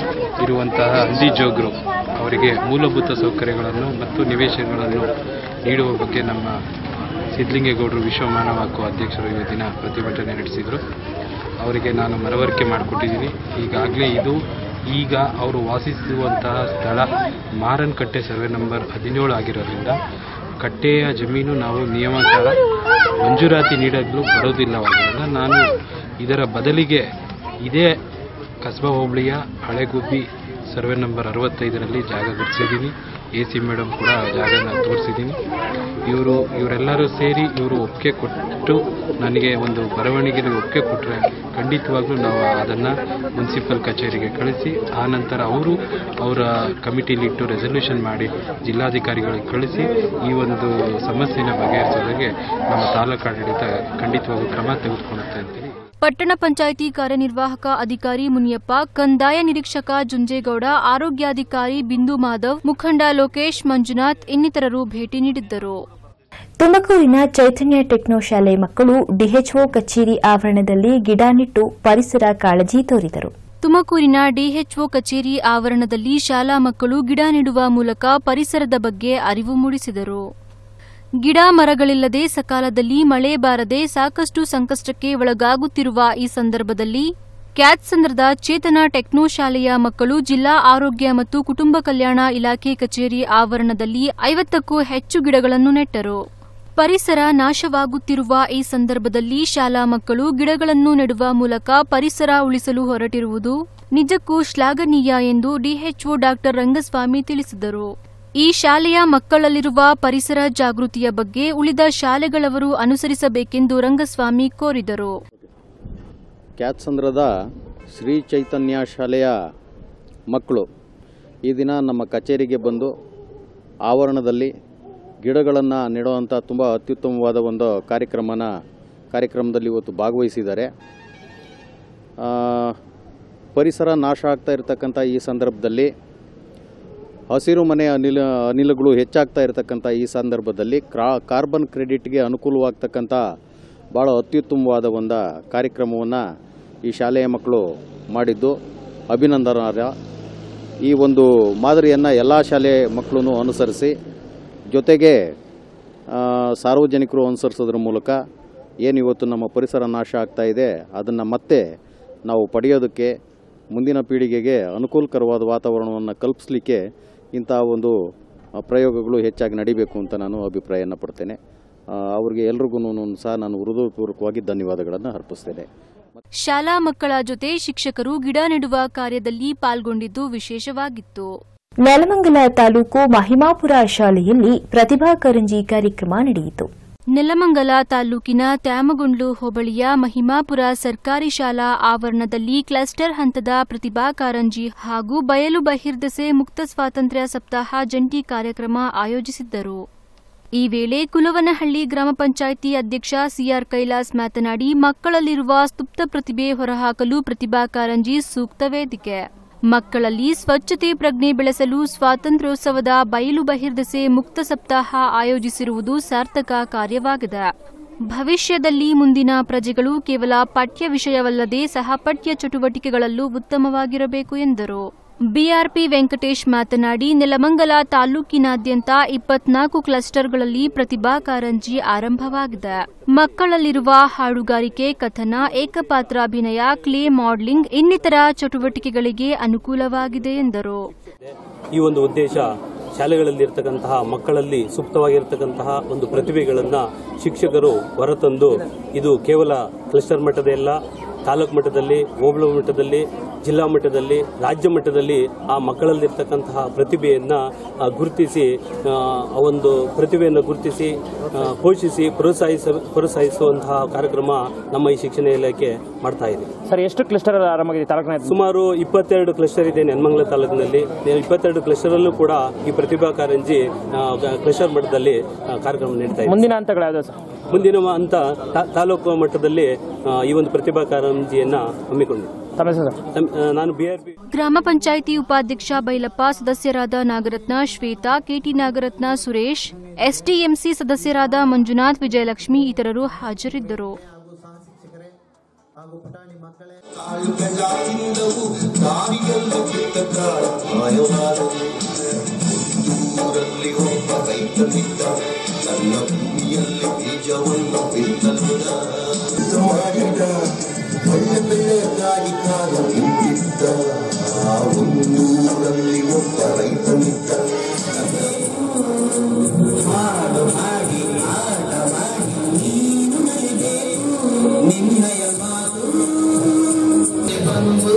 ಇರುವಂತಹ ಹಂದಿ ಜೋಗರು ಅವರಿಗೆ ಮೂಲಭೂತ ಸೌಕರ್ಯಗಳನ್ನು ಮತ್ತು ನಿವೇಶನಗಳನ್ನು ನೀಡುವ ಬಗ್ಗೆ ನಮ್ಮ ಸಿದ್ಲಿಂಗೇಗೌಡರು ವಿಶ್ವ ಮಾನವ ಹಕ್ಕು ಅಧ್ಯಕ್ಷರು ಈ ದಿನ ಪ್ರತಿಭಟನೆ ನಡೆಸಿದರು ಅವರಿಗೆ ನಾನು ಮನವರಿಕೆ ಮಾಡಿಕೊಟ್ಟಿದ್ದೀನಿ ಈಗಾಗಲೇ ಇದು ಈಗ ಅವರು ವಾಸಿಸುವಂತಹ ಸ್ಥಳ ಮಾರನ್ಕಟ್ಟೆ ಸರ್ವೆ ನಂಬರ್ ಹದಿನೇಳು ಆಗಿರೋದ್ರಿಂದ ಕಟ್ಟೆಯ ಜಮೀನು ನಾವು ನಿಯಮಾನುಸಾರ ಮಂಜೂರಾತಿ ನೀಡಲು ಬರೋದಿಲ್ಲವಾದ್ದರಿಂದ ನಾನು ಇದರ ಬದಲಿಗೆ ಇದೇ ಕಸ್ಬಾ ಹೋಬಳಿಯ ಹಳೆಗುಬ್ಬಿ ಸರ್ವೆ ನಂಬರ್ ಅರವತ್ತೈದರಲ್ಲಿ ಜಾಗ ಗುರುತಿಸಿದ್ದೀನಿ ಎ ಸಿ ಮೇಡಮ್ ಕೂಡ ಜಾಗನ ತೋರಿಸಿದ್ದೀನಿ ಇವರು ಇವರೆಲ್ಲರೂ ಸೇರಿ ಇವರು ಒಪ್ಪಿಗೆ ಕೊಟ್ಟು ನನಗೆ ಒಂದು ಬರವಣಿಗೆಗೆ ಒಪ್ಪಿಗೆ ಕೊಟ್ಟರೆ ಖಂಡಿತವಾಗ್ಲೂ ನಾವು ಅದನ್ನು ಮುನ್ಸಿಪಲ್ ಕಚೇರಿಗೆ ಕಳಿಸಿ ಆ ನಂತರ ಅವರು ಅವರ ಕಮಿಟಿಲಿಟ್ಟು ರೆಸಲ್ಯೂಷನ್ ಮಾಡಿ ಜಿಲ್ಲಾಧಿಕಾರಿಗಳಿಗೆ ಕಳಿಸಿ ಈ ಒಂದು ಸಮಸ್ಯೆನ ಬಗೆಹರಿಸೋದಕ್ಕೆ ನಮ್ಮ ತಾಲೂಕು ಆಡಳಿತ ಖಂಡಿತವಾಗೂ ಕ್ರಮ ತೆಗೆದುಕೊಳ್ಳುತ್ತೆ ಅಂತೇಳಿ ಪಟ್ಟಣ ಪಂಚಾಯಿತಿ ಕಾರ್ಯನಿರ್ವಾಹಕ ಅಧಿಕಾರಿ ಮುನಿಯಪ್ಪ ಕಂದಾಯ ನಿರೀಕ್ಷಕ ಜುಂಜೇಗೌಡ ಆರೋಗ್ಯಾಧಿಕಾರಿ ಬಿಂದು ಮಾಧವ್ ಮುಖಂಡ ಲೋಕೇಶ್ ಮಂಜುನಾಥ್ ಇನ್ನಿತರರು ಭೇಟಿ ನೀಡಿದ್ದರು ತುಮಕೂರಿನ ಚೈತನ್ಯ ಟೆಕ್ನೋ ಶಾಲೆ ಮಕ್ಕಳು ಡಿಎಚ್ಒ ಕಚೇರಿ ಆವರಣದಲ್ಲಿ ಗಿಡ ನೆಟ್ಟು ಪರಿಸರ ಕಾಳಜಿ ತೋರಿದರು ತುಮಕೂರಿನ ಡಿಎಚ್ಒ ಕಚೇರಿ ಆವರಣದಲ್ಲಿ ಶಾಲಾ ಮಕ್ಕಳು ಗಿಡ ನೆಡುವ ಮೂಲಕ ಪರಿಸರದ ಬಗ್ಗೆ ಅರಿವು ಮೂಡಿಸಿದರು ಗಿಡ ಮರಗಳಿಲ್ಲದೆ ಸಕಾಲದಲ್ಲಿ ಮಳೆ ಬಾರದೆ ಸಾಕಷ್ಟು ಸಂಕಷ್ಟಕ್ಕೆ ಒಳಗಾಗುತ್ತಿರುವ ಈ ಸಂದರ್ಭದಲ್ಲಿ ಕ್ಯಾತ್ಸಂದ್ರದ ಚೇತನ ಟೆಕ್ನೋ ಶಾಲೆಯ ಮಕ್ಕಳು ಜಿಲ್ಲಾ ಆರೋಗ್ಯ ಮತ್ತು ಕುಟುಂಬ ಕಲ್ಯಾಣ ಇಲಾಖೆ ಕಚೇರಿ ಆವರಣದಲ್ಲಿ ಐವತ್ತಕ್ಕೂ ಹೆಚ್ಚು ಗಿಡಗಳನ್ನು ನೆಟ್ಟರು ಪರಿಸರ ನಾಶವಾಗುತ್ತಿರುವ ಈ ಸಂದರ್ಭದಲ್ಲಿ ಶಾಲಾ ಮಕ್ಕಳು ಗಿಡಗಳನ್ನು ನೆಡುವ ಮೂಲಕ ಪರಿಸರ ಉಳಿಸಲು ಹೊರಟಿರುವುದು ನಿಜಕ್ಕೂ ಶ್ಲಾಘನೀಯ ಎಂದು ಡಿಎಚ್ಒ ಡಾಕ್ಟರ್ ರಂಗಸ್ವಾಮಿ ತಿಳಿಸಿದರು ಈ ಶಾಲೆಯ ಮಕ್ಕಳಲ್ಲಿರುವ ಪರಿಸರ ಜಾಗೃತಿಯ ಬಗ್ಗೆ ಉಳಿದ ಶಾಲೆಗಳವರು ಅನುಸರಿಸಬೇಕೆಂದು ರಂಗಸ್ವಾಮಿ ಕೋರಿದರು ಕ್ಯಾತ್ಸಂದ್ರದ ಶ್ರೀ ಚೈತನ್ಯ ಶಾಲೆಯ ಮಕ್ಕಳು ಈ ದಿನ ನಮ್ಮ ಕಚೇರಿಗೆ ಬಂದು ಆವರಣದಲ್ಲಿ ಗಿಡಗಳನ್ನು ನೆಡುವಂಥ ತುಂಬ ಅತ್ಯುತ್ತಮವಾದ ಒಂದು ಕಾರ್ಯಕ್ರಮನ ಕಾರ್ಯಕ್ರಮದಲ್ಲಿ ಇವತ್ತು ಭಾಗವಹಿಸಿದ್ದಾರೆ ಆ, ಪರಿಸರ ನಾಶ ಆಗ್ತಾ ಇರತಕ್ಕಂಥ ಈ ಸಂದರ್ಭದಲ್ಲಿ ಹಸಿರು ಮನೆ ಅನಿಲ ಅನಿಲಗಳು ಹೆಚ್ಚಾಗ್ತಾ ಇರತಕ್ಕಂಥ ಈ ಸಂದರ್ಭದಲ್ಲಿ ಕ್ರಾ ಕಾರ್ಬನ್ ಕ್ರೆಡಿಟ್ಗೆ ಅನುಕೂಲವಾಗ್ತಕ್ಕಂಥ ಭಾಳ ಅತ್ಯುತ್ತಮವಾದ ಒಂದು ಕಾರ್ಯಕ್ರಮವನ್ನು ಈ ಶಾಲೆಯ ಮಕ್ಕಳು ಮಾಡಿದ್ದು ಅಭಿನಂದನಾರ್ಹ ಈ ಒಂದು ಮಾದರಿಯನ್ನು ಎಲ್ಲ ಶಾಲೆ ಮಕ್ಕಳು ಅನುಸರಿಸಿ ಜೊತೆಗೆ ಆ, ಸಾರ್ವಜನಿಕರು ಅನುಸರಿಸೋದ್ರ ಮೂಲಕ ಏನು ಇವತ್ತು ನಮ್ಮ ಪರಿಸರ ನಾಶ ಆಗ್ತಾ ಇದೆ ಅದನ್ನು ಮತ್ತೆ ನಾವು ಪಡೆಯೋದಕ್ಕೆ ಮುಂದಿನ ಪೀಳಿಗೆಗೆ ಅನುಕೂಲಕರವಾದ ವಾತಾವರಣವನ್ನು ಕಲ್ಪಿಸಲಿಕ್ಕೆ ಇಂಥ ಒಂದು ಆ, ಪ್ರಯೋಗಗಳು ಹೆಚ್ಚಾಗಿ ನಡಿಬೇಕು ಅಂತ ನಾನು ಅಭಿಪ್ರಾಯನ ಪಡ್ತೇನೆ ಆ, ಅವ್ರಿಗೆ ಎಲ್ರಿಗೂ ಸಹ ನಾನು ಹೃದಯಪೂರ್ವಕವಾಗಿ ಧನ್ಯವಾದಗಳನ್ನು ಅರ್ಪಿಸ್ತೇನೆ ಶಾಲಾ ಮಕ್ಕಳ ಜೊತೆ ಶಿಕ್ಷಕರು ಗಿಡ ನೆಡುವ ಕಾರ್ಯದಲ್ಲಿ ಪಾಲ್ಗೊಂಡಿದ್ದು ವಿಶೇಷವಾಗಿತ್ತು ನೆಲಮಂಗಲ ತಾಲೂಕು ಮಹಿಮಾಪುರ ಶಾಲೆಯಲ್ಲಿ ಪ್ರತಿಭಾ ಕಾರಂಜಿ ಕಾರ್ಯಕ್ರಮ ನಡೆಯಿತು ನೆಲಮಂಗಲ ತಾಲೂಕಿನ ತ್ಯಾಮಗೊಂಡ್ಲು ಹೋಬಳಿಯ ಮಹಿಮಾಪುರ ಸರ್ಕಾರಿ ಶಾಲಾ ಆವರಣದಲ್ಲಿ ಕ್ಲಸ್ಟರ್ ಹಂತದ ಪ್ರತಿಭಾ ಕಾರಂಜಿ ಹಾಗೂ ಬಯಲು ಬಹಿರ್ದಸೆ ಮುಕ್ತ ಸ್ವಾತಂತ್ರ್ಯ ಸಪ್ತಾಹ ಜಂಟಿ ಕಾರ್ಯಕ್ರಮ ಆಯೋಜಿಸಿದ್ದರು ಈ ವೇಳೆ ಕುಲವನಹಳ್ಳಿ ಗ್ರಾಮ ಪಂಚಾಯಿತಿ ಅಧ್ಯಕ್ಷ ಸಿಆರ್ ಕೈಲಾಸ್ ಮಾತನಾಡಿ ಮಕ್ಕಳಲ್ಲಿರುವ ಸುಪ್ತ ಪ್ರತಿಭೆ ಹೊರಹಾಕಲು ಪ್ರತಿಭಾ ಕಾರಂಜಿ ಸೂಕ್ತ ವೇದಿಕೆ ಮಕ್ಕಳಲ್ಲಿ ಸ್ವಚ್ಛತೆ ಪ್ರಜ್ಞೆ ಬೆಳೆಸಲು ಸ್ವಾತಂತ್ರ್ಯೋತ್ಸವದ ಬಯಲು ಬಹಿರ್ದಸೆ ಮುಕ್ತ ಸಪ್ತಾಹ ಆಯೋಜಿಸಿರುವುದು ಸಾರ್ಥಕ ಕಾರ್ಯವಾಗಿದೆ ಭವಿಷ್ಯದಲ್ಲಿ ಮುಂದಿನ ಪ್ರಜೆಗಳು ಕೇವಲ ಪಠ್ಯ ವಿಷಯವಲ್ಲದೆ ಸಹಪಠ್ಯ ಚಟುವಟಿಕೆಗಳಲ್ಲೂ ಉತ್ತಮವಾಗಿರಬೇಕು ಎಂದರು ಬಿಆರ್ಪಿ ವೆಂಕಟೇಶ್ ಮಾತನಾಡಿ ನೆಲಮಂಗಲ ತಾಲೂಕಿನಾದ್ಯಂತ ಇಪ್ಪತ್ನಾಲ್ಕು ಕ್ಲಸ್ಟರ್ಗಳಲ್ಲಿ ಪ್ರತಿಭಾ ಕಾರಂಜಿ ಆರಂಭವಾಗಿದೆ ಮಕ್ಕಳಲ್ಲಿರುವ ಹಾಡುಗಾರಿಕೆ ಕಥನ ಏಕಪಾತ್ರಾಭಿನಯ ಕ್ಲೇ ಮಾಡಲಿಂಗ್ ಇನ್ನಿತರ ಚಟುವಟಿಕೆಗಳಿಗೆ ಅನುಕೂಲವಾಗಿದೆ ಎಂದರು ಈ ಒಂದು ಉದ್ದೇಶ ಶಾಲೆಗಳಲ್ಲಿರ್ತಕ್ಕಂತಹ ಮಕ್ಕಳಲ್ಲಿ ಸೂಕ್ತವಾಗಿರ್ತಕ್ಕಂತಹ ಒಂದು ಪ್ರತಿಭೆಗಳನ್ನು ಶಿಕ್ಷಕರು ಹೊರತಂದು ಇದು ಕೇವಲ ಕ್ಲಸ್ಟರ್ ಮಟ್ಟದಲ್ಲ ತಾಲೂಕು ಮಟ್ಟದಲ್ಲಿ ಹೋಬಳಿ ಮಟ್ಟದಲ್ಲಿ ಜಿಲ್ಲಾ ಮಟ್ಟದಲ್ಲಿ ರಾಜ್ಯ ಮಟ್ಟದಲ್ಲಿ ಆ ಮಕ್ಕಳಲ್ಲಿರ್ತಕ್ಕಂತಹ ಪ್ರತಿಭೆಯನ್ನು ಗುರುತಿಸಿ ಆ, ಆ ಒಂದು ಪ್ರತಿಭೆಯನ್ನು ಗುರುತಿಸಿ ಆ, ಪೋಷಿಸಿ ಪ್ರೋತ್ಸಾಹಿಸ ಪ್ರೋತ್ಸಾಹಿಸುವಂತಹ ಕಾರ್ಯಕ್ರಮ ನಮ್ಮ ಈ ಶಿಕ್ಷಣ ಇಲಾಖೆ ಮಾಡ್ತಾ ಇದೆ ಸರ್ ಎಷ್ಟು ಕ್ಲಸ್ಟರ್ ಆರಂಭವಾಗಿದೆ ತಾಲೂಕಿನ ಸುಮಾರು ಇಪ್ಪತ್ತೆರಡು ಕ್ಲಸ್ಟರ್ ಇದೆ ನೆನ್ಮಂಗಲ ತಾಲೂಕಿನಲ್ಲಿ ಇಪ್ಪತ್ತೆರಡು ಕ್ಲಸ್ಟರಲ್ಲೂ ಕೂಡ ಈ ಪ್ರತಿಭಾ ಕಾರಂಜಿ ಆ, ಕ್ಲಸ್ಟರ್ ಮಟ್ಟದಲ್ಲಿ ಆ, ಕಾರ್ಯಕ್ರಮ ನೀಡ್ತಾ ಇದೆ ಮುಂದಿನ ಹಂತಗಳು ಯಾವ್ದು ಸರ್ ಮುಂದಿನ ಹಂತ ತಾ- ತಾಲೂಕು ಮಟ್ಟದಲ್ಲಿ ಆ, ಈ ಒಂದು ಪ್ರತಿಭಾ ಕಾರಂಜಿಯನ್ನ ಹಮ್ಮಿಕೊಂಡಿದೆ ತಮ್ಮ ಹೆಸರು ಸರ್ ತಮ್- ಆ, ನಾನು ಬಿಆರ್ಪಿ ಗ್ರಾಮ ಪಂಚಾಯಿತಿ ಉಪಾಧ್ಯಕ್ಷ ಬೈಲಪ್ಪ ಸದಸ್ಯರಾದ ನಾಗರತ್ನ ಶ್ವೇತಾ ಕೆಟಿ ನಾಗರತ್ನ ಸುರೇಶ್ ಎಸ್ಟಿಎಂಸಿ ಸದಸ್ಯರಾದ ಮಂಜುನಾಥ್ ವಿಜಯಲಕ್ಷ್ಮಿ ಇತರರು ಹಾಜರಿದ್ದರು ಊರಲ್ಲಿ ಒಬ್ಬ ರೈತನಿದ್ದ ತನ್ನ ಭೂಮಿಯಲ್ಲಿ ಬೀಜವನ್ನು ಬಿತ್ತಲಿದ ಮಾಡಿದ ಒಳ್ಳೆ ಬೆಳೆಗಾಗಿ ಕಾಲ ನಿಂತಿದ್ದ ಆ ಊರಲ್ಲಿ ಒಬ್ಬ ರೈತನಿದ್ದ ಆಡ ಮಾಡಿ ಆಟ ಮಾಡಿ ನೀನು ನಲಿಬೇಕು ನಿನ್ನಯ ಮಾತು ಬಂದು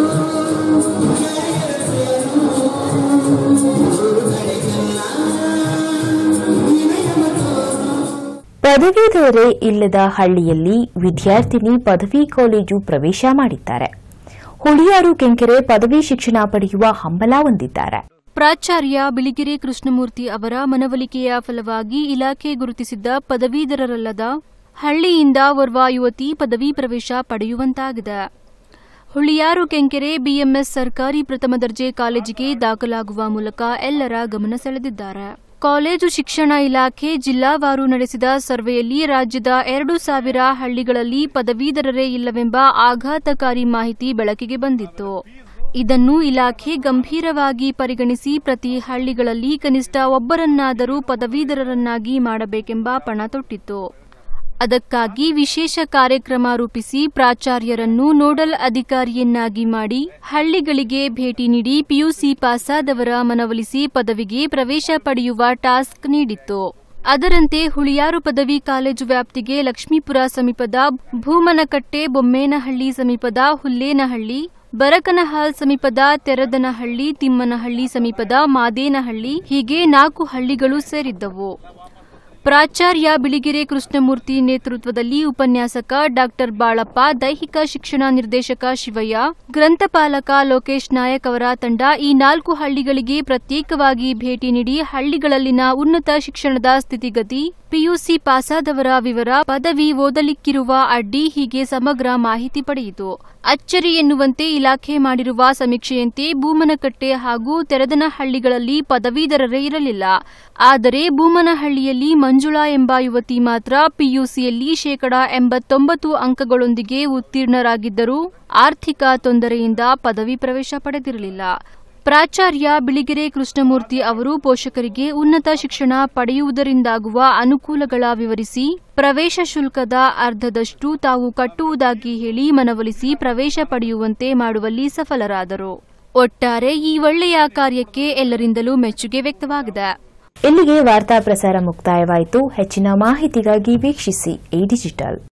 ಪದವೀಧರರೇ ಇಲ್ಲದ ಹಳ್ಳಿಯಲ್ಲಿ ವಿದ್ಯಾರ್ಥಿನಿ ಪದವಿ ಕಾಲೇಜು ಪ್ರವೇಶ ಮಾಡಿದ್ದಾರೆ ಹುಳಿಯಾರು ಕೆಂಕೆರೆ ಪದವಿ ಶಿಕ್ಷಣ ಪಡೆಯುವ ಹಂಬಲ ಹೊಂದಿದ್ದಾರೆ ಪ್ರಾಚಾರ್ಯ ಬಿಳಿಗೆರೆ ಕೃಷ್ಣಮೂರ್ತಿ ಅವರ ಮನವೊಲಿಕೆಯ ಫಲವಾಗಿ ಇಲಾಖೆ ಗುರುತಿಸಿದ್ದ ಪದವೀಧರರಲ್ಲದ ಹಳ್ಳಿಯಿಂದ ಓರ್ವ ಯುವತಿ ಪದವಿ ಪ್ರವೇಶ ಪಡೆಯುವಂತಾಗಿದೆ ಹುಳಿಯಾರು ಕೆಂಕೆರೆ ಬಿಎಂಎಸ್ ಸರ್ಕಾರಿ ಪ್ರಥಮ ದರ್ಜೆ ಕಾಲೇಜಿಗೆ ದಾಖಲಾಗುವ ಮೂಲಕ ಎಲ್ಲರ ಗಮನ ಸೆಳೆದಿದ್ದಾರೆ ಕಾಲೇಜು ಶಿಕ್ಷಣ ಇಲಾಖೆ ಜಿಲ್ಲಾವಾರು ನಡೆಸಿದ ಸರ್ವೆಯಲ್ಲಿ ರಾಜ್ಯದ ಎರಡು ಸಾವಿರ ಹಳ್ಳಿಗಳಲ್ಲಿ ಪದವೀಧರರೇ ಇಲ್ಲವೆಂಬ ಆಘಾತಕಾರಿ ಮಾಹಿತಿ ಬೆಳಕಿಗೆ ಬಂದಿತ್ತು ಇದನ್ನು ಇಲಾಖೆ ಗಂಭೀರವಾಗಿ ಪರಿಗಣಿಸಿ ಪ್ರತಿ ಹಳ್ಳಿಗಳಲ್ಲಿ ಕನಿಷ್ಠ ಒಬ್ಬರನ್ನಾದರೂ ಪದವೀಧರರನ್ನಾಗಿ ಮಾಡಬೇಕೆಂಬ ಪಣ ತೊಟ್ಟಿತ್ತು ಅದಕ್ಕಾಗಿ ವಿಶೇಷ ಕಾರ್ಯಕ್ರಮ ರೂಪಿಸಿ ಪ್ರಾಚಾರ್ಯರನ್ನು ನೋಡಲ್ ಅಧಿಕಾರಿಯನ್ನಾಗಿ ಮಾಡಿ ಹಳ್ಳಿಗಳಿಗೆ ಭೇಟಿ ನೀಡಿ ಪಿಯುಸಿ ಪಾಸಾದವರ ಮನವೊಲಿಸಿ ಪದವಿಗೆ ಪ್ರವೇಶ ಪಡೆಯುವ ಟಾಸ್ಕ್ ನೀಡಿತ್ತು ಅದರಂತೆ ಹುಳಿಯಾರು ಪದವಿ ಕಾಲೇಜು ವ್ಯಾಪ್ತಿಗೆ ಲಕ್ಷ್ಮೀಪುರ ಸಮೀಪದ ಭೂಮನಕಟ್ಟೆ ಬೊಮ್ಮೇನಹಳ್ಳಿ ಸಮೀಪದ ಹುಲ್ಲೇನಹಳ್ಳಿ ಬರಕನಹಾಲ್ ಸಮೀಪದ ತೆರದನಹಳ್ಳಿ ತಿಮ್ಮನಹಳ್ಳಿ ಸಮೀಪದ ಮಾದೇನಹಳ್ಳಿ ಹೀಗೆ ನಾಲ್ಕು ಹಳ್ಳಿಗಳು ಸೇರಿದ್ದವು ಪ್ರಾಚಾರ್ಯ ಬಿಳಿಗೆರೆ ಕೃಷ್ಣಮೂರ್ತಿ ನೇತೃತ್ವದಲ್ಲಿ ಉಪನ್ಯಾಸಕ ಡಾಕ್ಟರ್ ಬಾಳಪ್ಪ ದೈಹಿಕ ಶಿಕ್ಷಣ ನಿರ್ದೇಶಕ ಶಿವಯ್ಯ ಗ್ರಂಥಪಾಲಕ ಲೋಕೇಶ್ ನಾಯಕ್ ಅವರ ತಂಡ ಈ ನಾಲ್ಕು ಹಳ್ಳಿಗಳಿಗೆ ಪ್ರತ್ಯೇಕವಾಗಿ ಭೇಟಿ ನೀಡಿ ಹಳ್ಳಿಗಳಲ್ಲಿನ ಉನ್ನತ ಶಿಕ್ಷಣದ ಸ್ಥಿತಿಗತಿ ಪಿಯುಸಿ ಪಾಸಾದವರ ವಿವರ ಪದವಿ ಓದಲಿಕ್ಕಿರುವ ಅಡ್ಡಿ ಹೀಗೆ ಸಮಗ್ರ ಮಾಹಿತಿ ಪಡೆಯಿತು ಅಚ್ಚರಿ ಎನ್ನುವಂತೆ ಇಲಾಖೆ ಮಾಡಿರುವ ಸಮೀಕ್ಷೆಯಂತೆ ಬೂಮನಕಟ್ಟೆ ಹಾಗೂ ತೆರದನಹಳ್ಳಿಗಳಲ್ಲಿ ಪದವೀಧರರೇ ಇರಲಿಲ್ಲ ಆದರೆ ಬೂಮನಹಳ್ಳಿಯಲ್ಲಿ ಮಂಜುಳಾ ಎಂಬ ಯುವತಿ ಮಾತ್ರ ಪಿಯುಸಿಯಲ್ಲಿ ಶೇಕಡ ಎಂಬತ್ತೊಂಬತ್ತು ಅಂಕಗಳೊಂದಿಗೆ ಉತ್ತೀರ್ಣರಾಗಿದ್ದರೂ ಆರ್ಥಿಕ ತೊಂದರೆಯಿಂದ ಪದವಿ ಪ್ರವೇಶ ಪಡೆದಿರಲಿಲ್ಲ ಪ್ರಾಚಾರ್ಯ ಬಿಳಿಗೆರೆ ಕೃಷ್ಣಮೂರ್ತಿ ಅವರು ಪೋಷಕರಿಗೆ ಉನ್ನತ ಶಿಕ್ಷಣ ಪಡೆಯುವುದರಿಂದಾಗುವ ಅನುಕೂಲಗಳ ವಿವರಿಸಿ ಪ್ರವೇಶ ಶುಲ್ಕದ ಅರ್ಧದಷ್ಟು ತಾವು ಕಟ್ಟುವುದಾಗಿ ಹೇಳಿ ಮನವೊಲಿಸಿ ಪ್ರವೇಶ ಪಡೆಯುವಂತೆ ಮಾಡುವಲ್ಲಿ ಸಫಲರಾದರು ಒಟ್ಟಾರೆ ಈ ಒಳ್ಳೆಯ ಕಾರ್ಯಕ್ಕೆ ಎಲ್ಲರಿಂದಲೂ ಮೆಚ್ಚುಗೆ ವ್ಯಕ್ತವಾಗಿದೆ ಇಲ್ಲಿಗೆ ವಾರ್ತಾ ಪ್ರಸಾರ ಮುಕ್ತಾಯವಾಯಿತು ಹೆಚ್ಚಿನ ಮಾಹಿತಿಗಾಗಿ ವೀಕ್ಷಿಸಿ ಎ ಡಿಜಿಟಲ್